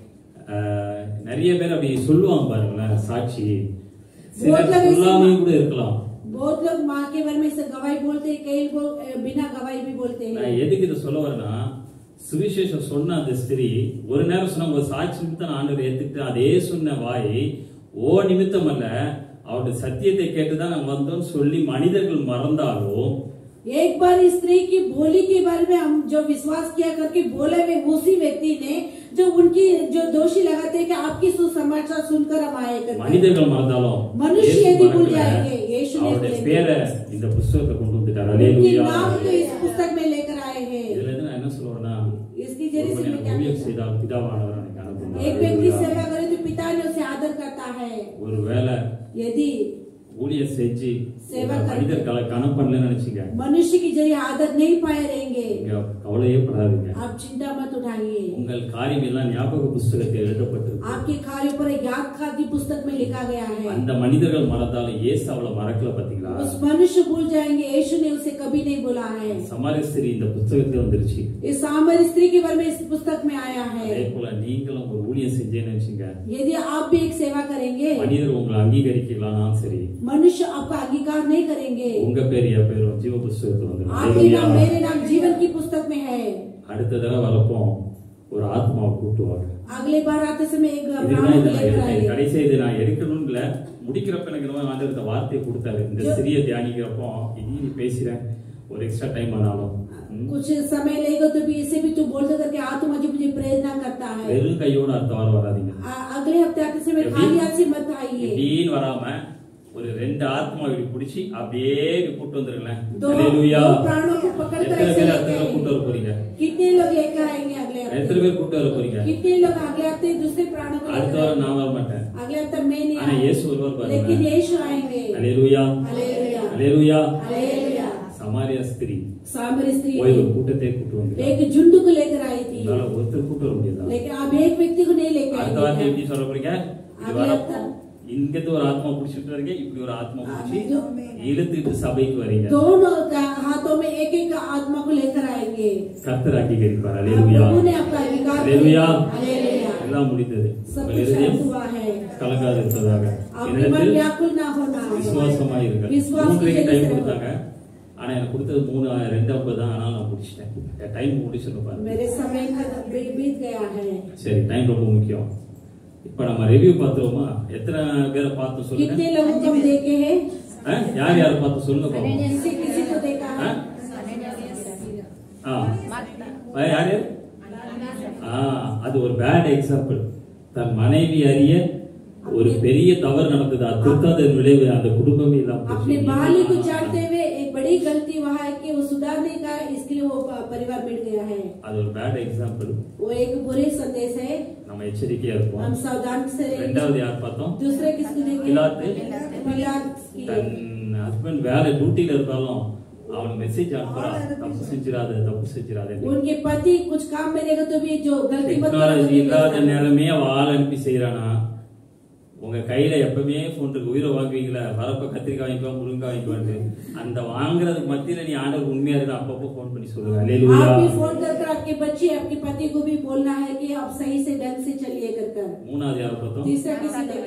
ஆஹ், நிறைய பேர் அப்படி சொல்லுவாங்க பாருங்களேன் சாட்சி சிலர் बहुत लोग ऐसे- சொல்லாமையும் கூட இருக்கலாம் बहुत लोग माँ के बारे में से गवाही बोलते हैं कई लोग अ, बिना गवाही भी बोलते हैं நான் எதுக்கு இதை சொல்ல வரேன்னா சுவிசேஷம் சொன்ன அந்த ஸ்திரீ ஒரு நேரம் சொன்ன ஒரு சாட்சி நிமித்தம் ஆண்டவர் ஏத்துக்கிட்டு அதே சொன்ன வாய் ஓ நிமித்தம் அல்ல அவருடைய சத்தியத்தை கேட்டுதான் நாங்க வந்தோம்னு சொல்லி மனிதர்கள் மறந்தாலும் एक बार इस स्त्री की बोली के बारे में हम जो विश्वास किया करके बोले हुए उसी व्यक्ति ने जो उनकी जो दोषी लगाते हैं कि आपकी सुसमाचार सुनकर हम आए करके மனிதர்கள் மறந்தாலும் மனுஷ இயேசு எதை மறக்கல. புரியாதே, இயேசு ने அவருடைய புரியாதே. பேரை இந்த புஸ்தகத்தை கொண்டு வந்துட்டார் उनकी அல்லேலூயா नाम तो इस पुस्तक में लेकर आए हैं இதுல இருந்து நான் என்ன சொல்லுவேன்னா इसकी जरिए से मैं क्या ஊழியம் कहता செய்தால் பிதாவானவர் எனக்கு அனுப்புனார். एक व्यक्ति அல்லேலூயா. सेवा करे तो पिता ने उसे आदर करता है ஒருவேளை यदि ஊழியம் செஞ்சு சேவை ஒரு மனிதர் கல கணம் பண்ணலன்னு நினைச்சீங்க मनुष्य की जरिए आदर नहीं पाए रहेंगे நீங்க கவலையே படாதீங்க आप चिंता मत उठाइए உங்கள் காரியம் எல்லாம் ஞாபக புஸ்தகத்தில் எழுதப்பட்டிருக்கு आपके कार्यों पर याद खाद की पुस्तक में लिखा गया है அந்த மனிதர்கள் மறந்தாலும் ஏசு அவளை மறக்கல பாத்தீங்களா उस मनुष्य भूल जाएंगे यीशु ने उसे कभी नहीं बोला है சமாரிய ஸ்திரீ இந்த புஸ்தகத்துல வந்துருச்சு इस सामर स्त्री के बारे में इस पुस्तक में आया அதே है போல நீங்களும் ஒரு ஊழியம் செஞ்சேன்னு வச்சுங்க यदि आप भी एक सेवा करेंगे மனிதர் உங்களை அங்கீகரிக்கலாம்னாலும் சரி मनुष्य आपका अंगीकार नहीं करेंगे உங்க பேர் என் பேரும் ஜீவ புஸ்தகத்துல आपके வந்துடும் नाम मेरे नाम जीवन की पुस्तक में है அடுத்த தடவை வரப்போ ஒரு ஆத்மாவை கூட்டுவாங்க अगले बार आते समय एक இதுதான் प्राण இதை को நான் लेकर எடுத்தேன். आएंगे கடைசி இது நான் எடுக்கணும்னு இல்ல முடிக்கிறப்ப எனக்கு ரொம்ப ஆண்டவர் இந்த வார்த்தையை கொடுத்தாரு இந்த சிறிய தியானிக்கிறப்போ இனி நீ பேசுறேன் ஒரு எக்ஸ்ட்ரா டைம் ஆனாலும் ம். कुछ समय लेगा तो भी इसे भी तू बोलते करके आ तो मुझे मुझे प्रेरणा करता है வெறும் கையோட அடுத்த வாரம் வராதீங்க आ- अगले हफ्ते आते समय எப்படி? खाली हाथ से मत आइए இப்படின்னு வராம ஒரு ரெண்டு ஆத்மா இப்படி பிடிச்சி அப்படியே இப்படி கூட்டு வந்துருங்களேன் दो அல்லேலூயா. दो प्राणों को पकड़ कर எத்தனை ऐसे பேர் लेके அடுத்த தடவை கூட்டு आएंगे வர போறீங்க कितने लोग लेकर आएंगे अगले எத்தனை हफ्ते பேர் கூட்டு வர போறீங்க कितने लोग अगले हफ्ते दूसरे प्राणों को அடுத்த लेकर வாரம் நான் வர மாட்டேன் आएंगे? अगले हफ्ते मैं नहीं ஆனா आऊंगा। இயேசு ஒருவர் பாருங்க लेकिन यीशु आएंगे அலேலுயா हालेलुया அலேலுயா हालेलुया சமாரிய ஸ்திரீ सामरी स्त्री போய் ஒரு கூட்டத்தை கூட்டு வந்து एक झुंड को लेकर आई थी உங்களால ஒருத்தர் கூட்டு வர முடியாதா लेकिन आप एक व्यक्ति को नहीं लेकर அடுத்த வார்த்தை आएंगे எப்படி சொல்ல போறீங்க இது அங்கே வரப்போ தான். இங்கிருந்து ஒரு ஆத்மா பிடிச்சிட்டு வரீங்க இப்படி ஒரு ஆத்மா பிடிச்சி ஆமென். இழுத்துட்டு சபைக்கு வரீங்க दोनों का हाथों में एक एक आत्मा को लेकर आएंगे கர்த்தர் அங்கீகரிப்பார் அலேலுயா प्रभु ने आपका अधिकार हालेलुया। हालेलुया எல்லாம் முடிந்தது सब உங்கள் कुछ இருதயம் शांत हुआ है கலங்காது இருப்பதாக आपके मन என்னிடத்தில் व्याकुल ना होना விசுவாசமா இருங்க विश्वास மூன்றரைக்கு की டைம் जगह கொடுத்தாங்க ஆனா எனக்கு கொடுத்தது மூணு ரெண்டு ஐம்பது தான் ஆனாலும் நான் முடிச்சிட்டேன் டைம் முடிச்சிருந்தேன் பாருங்க मेरे समय का बी- बीत गया है சரி டைம் ரொம்ப முக்கியம் இப்ப நம்ம ரிவ்யூ பார்த்துருவோமா எத்தனை பேரை பார்த்து சொல்லுங்க कितने लोगों को हम देखे हैं ஆ? யார் யாரை பார்த்து சொல்லுங்க பாப்போம். किसी किसी को देखा ஆ? है ஆ. ஆ, யாரு ஆ, அது ஒரு பேட் எக்ஸாம்பிள் தன் மனைவி அறிய ஒரு பெரிய தவறு நடந்தது அது திருத்தாதன் விளைவு அந்த குடும்பமே இல்லாம अपने போச்சு. बाली को जानते हुए एक बड़ी गलती वहाँ है कि वो सुधारने का इसके लिए वो प- परिवार मिट गया है அது ஒரு பேட் எக்ஸாம்பிள் वो एक बुरे संदेश है நம்ம எச்சரிக்கையா हम இருப்போம் सावधान से रहेंगे ரெண்டாவது யார் பார்த்தோம் दूसरे किसको देखें பிலாத்து. पिलात की தன் ஹஸ்பண்ட் வேலை டியூட்டில இருந்தாலும் அவன் மெசேஜ் அனுப்புறான் தப்பு செஞ்சிடாத தப்பு செஞ்சிடாத उनके पति कुछ काम में रहेगा तो भी जो गलती मत டெக்னாலஜி करो, இல்லாத तो நேரமே அவ ஆள் அனுப்பி செய்யறானா உங்க கையில எப்பவுமே போன் இருக்கு உயிரை வாங்குவீங்களா வரப்ப கத்திரிக்காய் வாங்கிக்குவா முருங்காய் வாங்கிக்குவான்ட்டு அந்த வாங்குறதுக்கு மத்தியில நீ ஆண்டவர் உண்மையா இருந்தா அப்பப்போ போன் பண்ணி சொல்லுங்க அல்லேலூயா आप भी फोन कर कर आपके बच्चे आपके पति को भी बोलना है कि आप सही से ढंग से चलिए कर कर மூணாவது யார் பார்த்தோம் तीसरा किसी देखें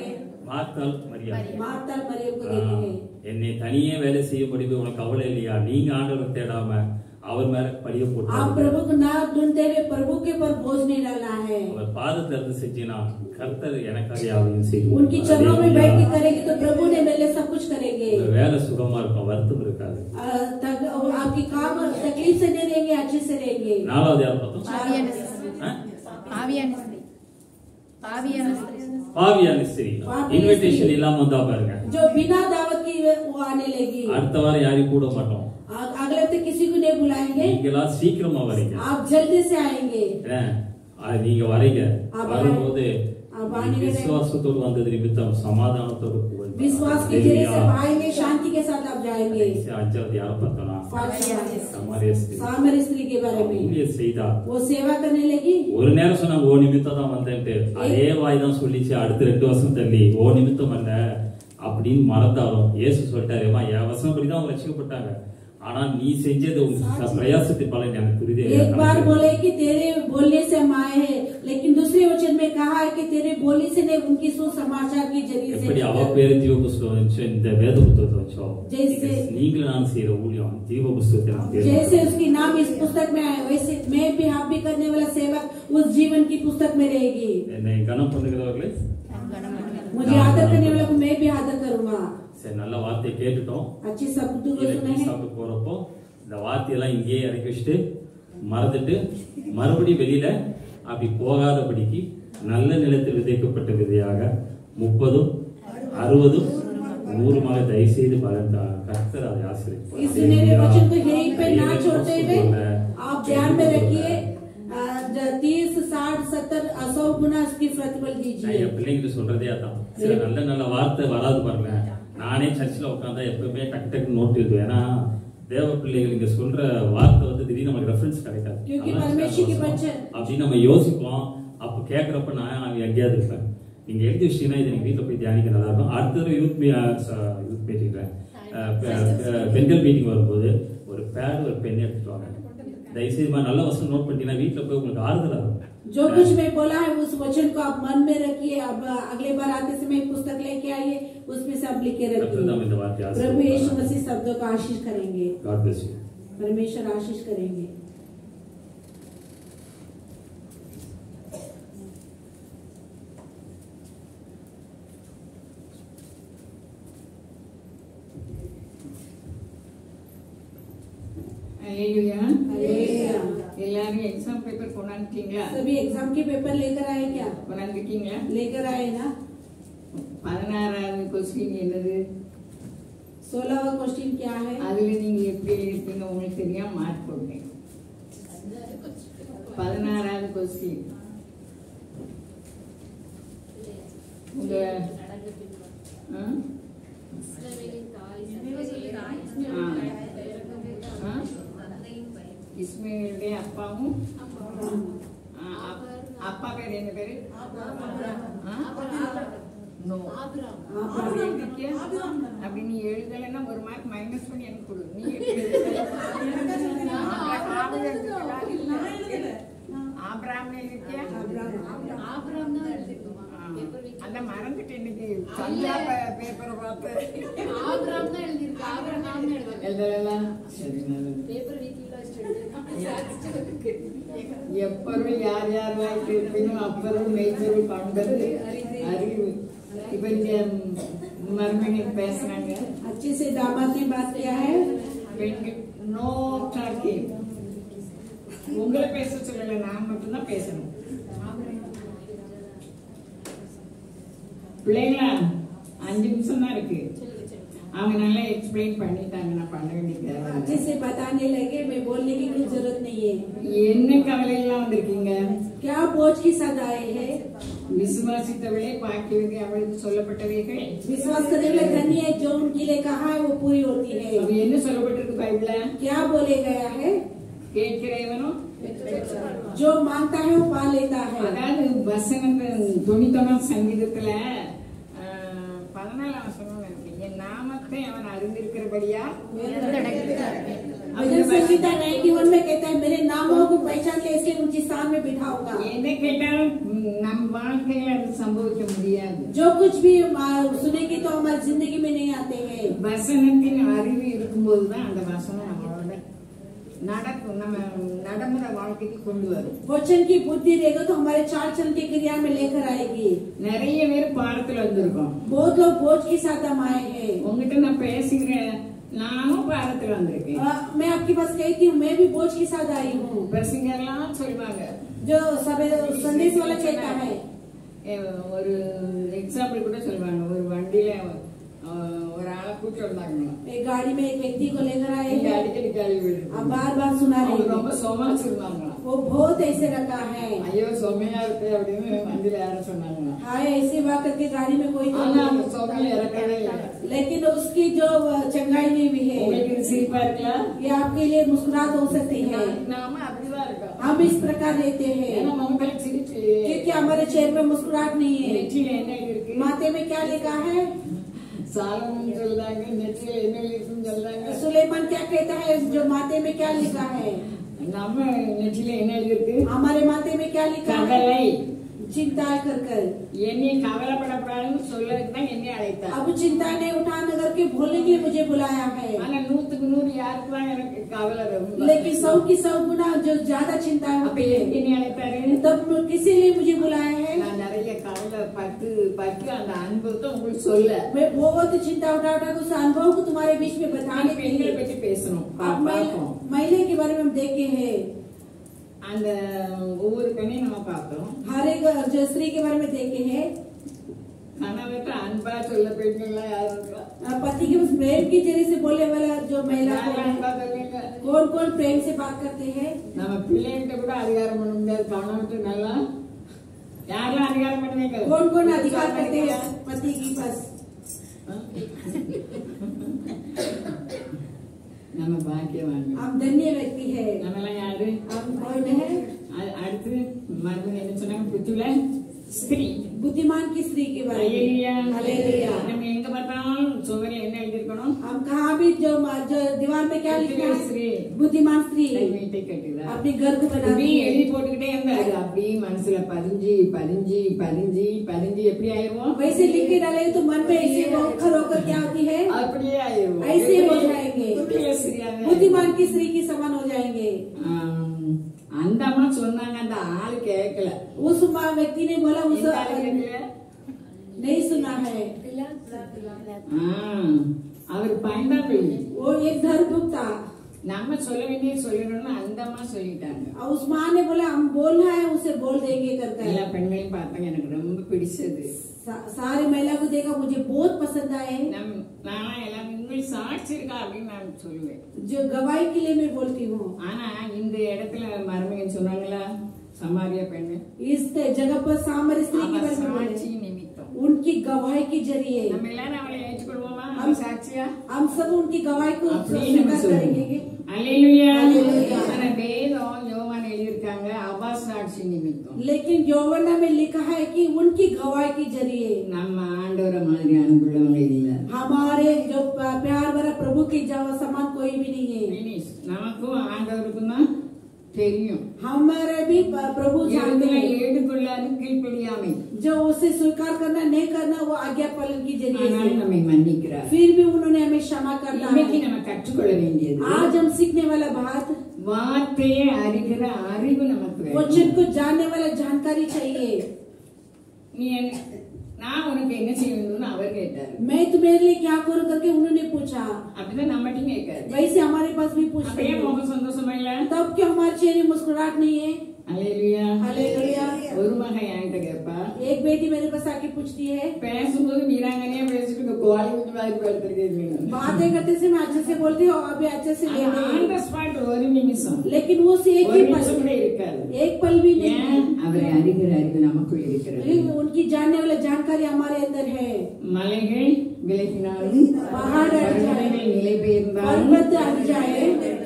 மார்த்தால் மரியா मार्ता मरियम को ஆ, देते हैं என்னை தனியே வேலை செய்ய முடியுது உனக்கு கவலை இல்லையா நீங்க ஆண்டவரை தேடாம அவர் மேல படிய आप போட்டு प्रभु को ना ढूंढते हुए प्रभु के पर बोझ नहीं डालना है அவர் பாதத்தை இருந்து செஞ்சினா கர்த்தர் எனக்காக யாவையும் செய்யும் उनकी चरणों में बैठ के करेंगे तो प्रभु ने मेरे लिए सब कुछ करेंगे உங்க வேலை சுகமா இருக்கும் வருத்தம் இருக்காது आ, तक- और आपकी काम तकलीफ से नहीं रहेंगे अच्छे से रहेंगे நாலாவது யார் பார்த்தோம் பாவியான ஸ்திரீ ஆ? பாவியான ஸ்திரீ பாவியான ஸ்திரீ பாவியான ஸ்திரீ பாவியான இன்விடேஷன் ஸ்திரீ. இல்லாம வந்தா பாருங்க जो बिना दावत की वो आने लगी அடுத்த வாரம் யாரையும் கூட மாட்டோம் आ- अगले हफ्ते किसी को नहीं बुलाएंगे நீங்களா சீக்கிரமா வரீங்க आप जल्दी से आएंगे என்ன? அது நீங்க வரீங்க ஆ, வரும்போது ஆ, வாணிகரே. விசுவாசத்தோடு வந்தது நிமித்தம் சமாதானத்தோடு போங்க. विश्वास के जरिए से ஹalleluya. आएंगे शांति के साथ आप जाएंगे கடைசி அஞ்சாவது யாரை பார்த்தோம்னா சமாரிய ஸ்திரீ. सामर स्त्री के बारे में ஊழியர் செய்தா वो सेवा करने लगी ஒரு நேரம் சொன்னாங்க ஓ நிமித்தம் தான் வந்தேன்ட்டு அதே வாய் தான் சொல்லிச்சு அடுத்த ரெண்டு வருஷம் தள்ளி ஓ நிமித்தம் அல்ல அப்படின்னு மறந்தாலும் இயேசு சொல்லிட்டாரு "ஏம்மா, என் வசனப்படி தான் அவங்க ரசிக்கப்பட்டாங்க ஆனா நீ செஞ்சது உன் ச- பிரயாசத்தின் பலன் எனக்கு புரியுது एक बार बोले कि तेरे बोलने से हम आए हैं लेकिन दूसरे वचन में कहा है कि तेरे बोली से नहीं उनकी सुसमाचार के जरिए எப்படி அவ से பேரு ஜீவ புஸ்தகம் வச்சோ இந்த வேத புத்தகத்தை வச்சோ जैसे- நீங்களும் நான் செய்யற ஊழியம் ஜீவ புஸ்தகத்தை நான் பேரு जैसे उसकी नाम इस पुस्तक में आए वैसे मैं भी आप भी करने वाला सेवक उस जीवन की पुस्तक में रहेगी என்னை கனம் பண்ணுகிறவர்களே मुझे आदर करने वाला को मैं भी आदर करूंगा சரி நல்ல வார்த்தையை கேட்டுட்டோம் अच्छी शब्द को இதை सुना டீ है சாப்பிட்டு போறப்போ இந்த வார்த்தையெல்லாம் இங்கேயே இறக்கி வச்சுட்டு மறந்துட்டு மறுபடியும் வெளியில அப்படி போகாதபடிக்கு நல்ல நிலத்தில் விதைக்கப்பட்ட விதையாக முப்பதும் அறுபதும் நூறுமாக தயவு செய்து பலன் தா- கர்த்தர் அதை ஆசிரியப்பார். इस मेरे वचन को यहीं पे ना ஏழு छोड़ते हुए சொல்ல, आप ध्यान में रखिए तीस साठ सत्तर सौ गुना इसकी प्रतिफल நான் दीजिए என் பிள்ளைங்களுக்கு சொல்றதே அதான் சில நல்ல நல்ல வார்த்தை வராது பாருங்க நானே சர்ச்சில் உட்காந்தா எப்பவுமே டக்கு டக்கு நோட் எழுதுவேன் ஏன்னா தேவ பிள்ளைகள் இங்க சொல்ற வார்த்தை வந்து திடீர்னு நமக்கு ரெஃபரன்ஸ் கிடைக்காது क्योंकि அதான் परमेश्वर के வசனம். बच्चे- அப்படின்னு நம்ம யோசிப்போம் அப்ப கேக்குறப்ப நான் அங்க எங்கேயாவது இருப்பேன் நீங்க எழுதி வச்சீங்கன்னா இதை நீங்க வீட்டுல போய் தியானிக்க நல்லா இருக்கும் அடுத்த தடவை யூத் மீ யூத் மீட்டிங்ல பெண்கள் மீட்டிங் வரும்போது ஒரு பேட் ஒரு பென் எடுத்துட்டு வாங்க தயவுசெய்து மாதிரி நல்ல வசனம் நோட் பண்ணிட்டீங்கன்னா வீட்டுல போய் உங்களுக்கு ஆறுதலா இருக்கும் जो कुछ मैं बोला है उस वचन को आप मन में रखिए अब अगले बार आते समय एक पुस्तक लेके आइए उसमें सब लिख के கர்த்தர் தாம் இந்த रखिए வார்த்தையை प्रभु यीशु ஆசீர்வதிப்பாராக. मसीह शब्दों को आशीष करेंगे God bless you. परमेश्वर आशीष करेंगे அல்லேலூயா हालेलुया। எல்லாரும் எக்ஸாம் பேப்பர் கொண்டாந்துட்டீங்களா सभी एग्जाम के पेपर लेकर आए क्या கொண்டாந்துட்டீங்களா लेकर आए ना பதினாறாவது கொஸ்டின் என்னது सोलहवा क्वेश्चन क्या है அதுல நீங்க எப்படி எழுதிருப்பீங்க உங்களுக்கு தெரியாம மார்க் போடுங்க பதினாறாவது கொஸ்டின் உங்க ஆ? ஆ? இஸ்மாயிலுடைய அப்பாவும் ஆ, அப்- அப்பா பேர் என்ன பேரு ஆ? No. அப்படி எழுதிருக்கியா? அப்படி நீ எழுதலைன்னா ஒரு மார்க் மைனஸ் பண்ணி எனக்கு கொடு நீ எப்படி எழுதுற? ஆபிரகாம் எழுதிருக்கியா? ஆபிரகாம் எழுதிருக்கியா? ஆ. அதான் மறந்துட்டு இன்னைக்கு சந்தியா பே- பேப்பரை பார்த்து எழுதலைல? சரி, நல்லது. எப்பொருள் யார் யாரெல்லாம் இருப்பினும் அப்பொருள் மெய்ப்பொருள் காண்பது அறிவு இப்ப இந்த மருமகி பேசுறாங்க अच्छे से दामाद ने बात किया है பெண்கள் நோ டாக்கிங் உங்களை பேச சொல்லல நான் மட்டும்தான் பேசணும் பிள்ளைங்களா அஞ்சு நிமிஷம் தான் இருக்கு அவங்க நல்லா எக்ஸ்பிளைன் பண்ணிட்டாங்க நான் பண்ண வேண்டிய தேவை अच्छे இல்லை. से बताने लगे मैं बोलने की कोई जरूरत नहीं है என்ன கவலையெல்லாம் வந்திருக்கீங்க क्या बोझ की सदाए है விசுவாசித்தவளே பாக்கியவதி அவளுக்கு சொல்லப்பட்டவைகள் विश्वास करने वाले धन्य है जो उनके लिए कहा है वो पूरी होती है அது என்ன சொல்லப்பட்டிருக்கு பைபிள்ல क्या बोले गया है கேட்கிறவனும் जो मांगता है वो पा लेता है அதாவது வசனத்தை தொண்ணூத்தொன்னாம் சங்கீதத்துல ஆஹ், பதினாறு பதினாலாம் வசனம் இருக்கு. என் நாமத்தை அவன் அறிந்திருக்கிறபடியா भजन संहिता 91 में कहता है मेरे नामों को पहचान के इसलिए उनकी स्थान में बिठाऊंगा எதை கேட்டாலும் ம், நம் வாழ்க்கையில அது சம்பவிக்க முடியாது जो कुछ भी आ, सुनेंगे तो हमारी जिंदगी में नहीं आते हैं வசனத்தின் அறிவு இருக்கும்போது தான் அந்த வசனம் நம்மளோட நடக்கும் நம்ம நடைமுறை வாழ்க்கைக்கு கொண்டு வரும் वचन की बुद्धि रहेगा तो हमारे चार चरण की क्रिया में लेकर आएगी நிறைய பேர் பாடத்துல வந்திருக்கோம் बहुत लोग बोझ के साथ हम आए हैं உங்ககிட்ட நான் பேசுகிறேன் நானும் பாடத்துல வந்திருக்கேன் आ, मैं आपके पास कहती हूँ मैं भी बोझ के साथ आई हूँ பிரசங்கெல்லாம் சொல்லுவாங்க जो सब संदेश वाला कहता है ஏ, ஒரு எக்ஸாம்பிள் கூட சொல்லுவாங்க ஒரு வண்டியில அஹ், ஒரு ஆளை கூட்டு வந்தாங்களாம் एक गाड़ी में एक व्यक्ति को लेकर आए இங்க हैं அடிக்கடி கேள்வி விடுது. अब बार बार सुना रहे அவங்க ரொம்ப हैं சுமாச்சிருந்தாங்களாம் वो बहुत ऐसे रखा है ஐயோ சுமையா இருக்கு அப்படின்னு வண்டியில யார சொன்னாங்களாம் हाय ऐसे बात करके गाड़ी में कोई ஆனா அந்த नहीं சுமையில இறக்கவே இல்லை लेकिन उसकी जो चंगाई में भी है உங்களுக்கு இது சிரிப்பா இருக்கலாம் ये आपके लिए मुस्कुराहट हो सकती है நாம அப்படிதான் இருக்கோம் हम इस प्रकार रहते ஏன்னா हैं உங்களுக்கு சிரிச்சு क्योंकि हमारे चेहरे में मुस्कुराहट नहीं है நெற்றியில என்ன இருக்கு माथे में क्या लिखा है சாலமும் சொல்றாங்க நெற்றியில என்ன இருக்குன்னு சொல்றாங்க सुलेमान क्या कहता है जो माथे में क्या लिखा है நம்ம நெற்றியில என்ன இருக்கு हमारे माथे में क्या लिखा है கவலை चिंता कर कर என்னை கவலைப்படப்படாதுன்னு சொல்லதுக்கு தான் என்னை அழைத்தார் अब चिंता ने उठान करके बोलने के लिए मुझे बुलाया है ஆனா நூத்துக்கு நூறு யாருக்கு தான் எனக்கு கவலை ரொம்ப लेकिन सौ की सौ गुना जो ज्यादा चिंता அப்ப होती எதுக்கு है என்னை அழைத்தாரு तब किसी लिए मुझे बुलाया है நான் நிறைய கவலை பட்டு பட்டு அந்த அனுபவத்தை உங்களுக்கு சொல்ல मैं बहुत चिंता उठा उठा के उस अनुभव को तुम्हारे बीच में बताने நான் के பெண்களை लिए பற்றி பேசணும் अब பா- महिला பார்ப்போம் महिला के बारे में हम देखे हैं அந்த ஒவ்வொரு பெண்ணையும் நம்ம பார்த்தோம் हर एक जो स्त्री के बारे में देखे हैं கணவர்கிட்ட அன்பா சொல்ல பெண்கள்லாம் யாரும் இருக்கா पति के उस प्रेम की जरिए से बोलने वाला जो महिला को யாரும் है அன்பா சொல்லுங்க कौन कौन प्रेम से बात करते हैं நம்ம பிள்ளைகிட்ட கூட அதிகாரம் பண்ண முடியாது கணவன்ட்டு நல்லா யாரெல்லாம் அதிகாரம் பண்ணுவீங்க कौन कौन अधिकार करते हैं पति की बस நம்ம பாக்கியவாங்க हम धन्य व्यक्ति है நம்ம எல்லாம் யாரு हम कौन है அ- அடுத்து மறுபடியும் என்ன சொன்னாங்க புத்துல ஸ்திரீ बुद्धिमान की स्त्री के बारे ஹalleluya. में हालेलुया நம்ம எங்க பார்த்தாலும் சுவரில் என்ன எழுதியிருக்கணும் हम कहा भी जो जो दीवार में क्या लिखा है ஸ்திரீ बुद्धिमान स्त्री தன் வீட்டை கட்டுதா अपने घर को बनाती இப்படி है எழுதி போட்டுக்கிட்டே இருந்தா அது அப்படியே மனசுல பதிஞ்சு பதிஞ்சு பதிஞ்சு பதிஞ்சு எப்படி ஆயிருவோம் वैसे लिख के डाले तो मन में ऐसे खर होकर क्या होती है அப்படியே ஆயிருவோம் ऐसे हो जाएंगे புத்திர ஸ்திரீயாக बुद्धिमान की स्त्री की समान हो जाएंगे ஆம், அந்த அம்மா சொன்னாங்க அந்த ஆள் கேட்கல उस माँ व्यक्ति ने बोला उस இந்த ஆளு கேட்கல नहीं सुना है ஆ, அவர் பயந்தாப்பிள்ளி वो एक धर्म था நம்ம சொல்ல வேண்டிய சொல்லணும்னு அந்த அம்மா சொல்லிட்டாங்க और उस माँ ने बोला हम बोलना है उसे बोल देंगे कर कर எல்லா பெண்களையும் பார்த்தாங்க எனக்கு ரொம்ப பிடிச்சது सा- सारी महिला को देखा मुझे बहुत पसंद आए நம் நான் எல்லாம் உங்களுக்கு சாட்சி இருக்கா அப்படின்னு நான் சொல்லுவேன் जो गवाही के लिए मैं बोलती हूँ ஆனா இந்த இடத்துல மருமகன் சொன்னாங்களா சமாரியா பெண்ணு इस जगह पर सामर स्त्री के அவ बारे में சாட்சி बोले நிமித்தம் उनकी गवाही के जरिए நம்ம எல்லாரும் அவளை ஏற்றுக்கொள்வோமா அவ சாட்சியா हम सब उनकी गवाही को அப்படியே நம்ம स्वीकार करेंगे சொல்லுவோம் அல்லேலூயா அல்லேலூயா. ஆனா வேதம் யோவான் எழுதியிருக்காங்க அவ சாட்சி நிமித்தம் लेकिन यौवना में लिखा है कि उनकी गवाही के जरिए நம்ம ஆண்டவரை மாதிரி அனுப்புள்ளவங்க இல்ல हमारे जो प- प्यार भरा प्रभु के जवा समान कोई भी नहीं है Finish. நமக்கும் ஆண்டவருக்கும் தான் தெரியும் हमारे भी प- प्रभु जानते இதுல हैं ஏடுகொள்ளாது கீழ்ப்படியாமை जो उसे स्वीकार करना नहीं करना वो आज्ञा पालन की जरिए ஆனாலும் से நம்மை மன்னிக்கிறார் फिर भी उन्होंने हमें क्षमा करना இன்னைக்கு है நம்ம கற்றுக்கொள்ள வேண்டியது आज हम सीखने वाला बात வார்த்தையை அறிகிற அறிவு நமக்கு வேணும். वचन को जानने वाला जानकारी चाहिए நீ என்ன நான் உனக்கு என்ன செய்யணும்னு அவர் கேட்டாரு मैं तुम्हारे लिए क्या करूं करके उन्होंने पूछा அப்படிதான் நம்மகிட்டயும் கேட்காரு वैसे हमारे पास भी पूछते அப்படியே हैं முகம் சந்தோஷமா இல்ல तब क्यों हमारे चेहरे में मुस्कुराहट नहीं है அலையிலுயா हालेलुया ஒரு மகன் என்கிட்ட கேட்பா एक बेटी मेरे पास आके पूछती है பேசும்போது வீராங்கனையா பேசிட்டு கோழி குஞ்சு மாதிரி படுத்திருக்கீங்க बातें करते से मैं अच्छे से बोलती हूँ अभी अच्छे से ले ஆன் रही த ஸ்பாட் ஒரு நிமிஷம் लेकिन वो से एक ஒரு ही நிமிஷம் கூட पल இருக்காது एक पल भी नहीं ஏன் அவரை அறிகிற அறிவு நமக்குள் இருக்கிறது लेकिन उनकी जानने वाला जानकारी हमारे अंदर है மலைகள் விலகினாலும் पहाड़ हट जाए பர்வதங்கள் நிலை பெயர்ந்தாலும் पर्वत हट जाए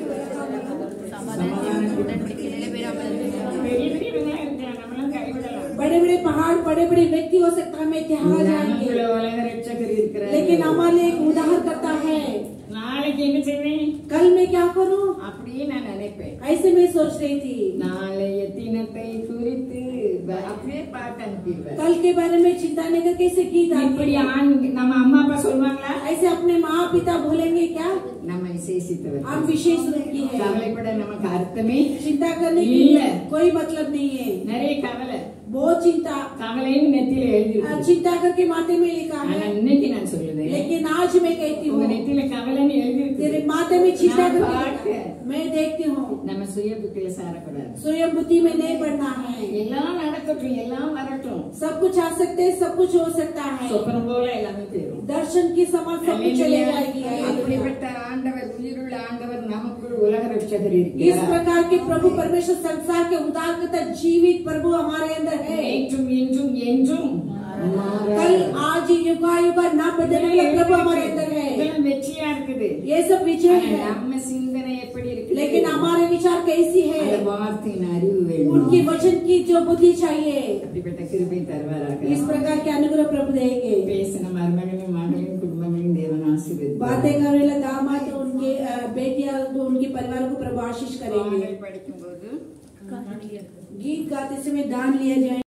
உடன்படிக்கை நிலைபெறாமல் பெரிய பெரியவங்களா இருக்கலாம் நம்மளாம் கைவிடலாம் बड़े बड़े पहाड़ बड़े बड़े व्यक्ति हो सकता है मैं त्यहाँ जाएंगे நமக்குள்ள உலக ரட்சகர் இருக்கிறார் हमारे लिए एक उदाहरण करता है நாளைக்கு என்ன செய்வேன் कल मैं क्या करूं அப்படியே நான் நினைப்பேன் ऐसे मैं सोच रही थी நாளைய தினத்தை குறித்து ப- அப்படியே பாட்டு அனுப்பிடுவேன் कल के बारे में चिंता नहीं कर कैसे गीत இப்படி आते ஆண் நம்ம அம்மா அப்பா சொல்லுவாங்களா ऐसे अपने माँ पिता बोलेंगे क्या நம்ம விசேஷித்தவர் हम विशेष रूप की है கவலைப்பட நமக்கு அர்த்தமே चिंता करने की இல்ல. कोई मतलब नहीं है நிறைய கவலை बहुत चिंता கவலைன்னு நெத்தியில எழுதி आ, चिंता करके माथे में लिखा ஆனா है இன்னைக்கு நான் சொல்லுதேன் लेकिन आज मैं कहती உங்க हूँ நெத்தியில கவலைன்னு எழுதி तेरे माथे में चिंता நான் करके பார்த்தேன். लिखा है। मैं देखती हूँ நம்ம சுய புத்தியில சாரக்கூடாது स्वयं बुद्धि में नहीं पढ़ना है எல்லாம் நடக்கட்டும் எல்லாம் வரட்டும் सब कुछ आ सकते हैं सब कुछ हो सकता है சொப்பனம் போல எல்லாமே போயிடும் दर्शन की समान सब कुछ चले जाएगी அப்படிப்பட்ட ஆண்டவர் உயிருள்ள ஆண்டவர் நமக்குள் உலக ரட்சகர் इस இருக்கிறார் प्रकार के प्रभु परमेश्वर संसार के उदारकता जीवित प्रभु हमारे अंदर है நேற்றும் இன்றும் என்றும் कल आज युगा युगा ना बदलने वाला प्रभु हमारे अंदर है இதெல்லாம் வெற்றியா இருக்குது ये सब विजय ஆனா है நம்ம சிந்தனை எப்படி இருக்கு लेकिन हमारे विचार कैसी है அந்த வார்த்தையின் அறிவு उनकी வேணும் वचन की जो बुद्धि चाहिए அப்படிப்பட்ட கிருபை தருவாராக इस प्रकार के अनुग्रह प्रभु देंगे பேசின மருமகனையும் மகளையும் குடும்பங்களையும் தேவன் ஆசீர்வதிப்பார் बातें करने वाला दामाद तो उनके अ, बेटियां तो उनके परिवार को प्रभु आशीष करेंगे பாடல் படிக்கும்போது गीत गाते समय दान लिया जाए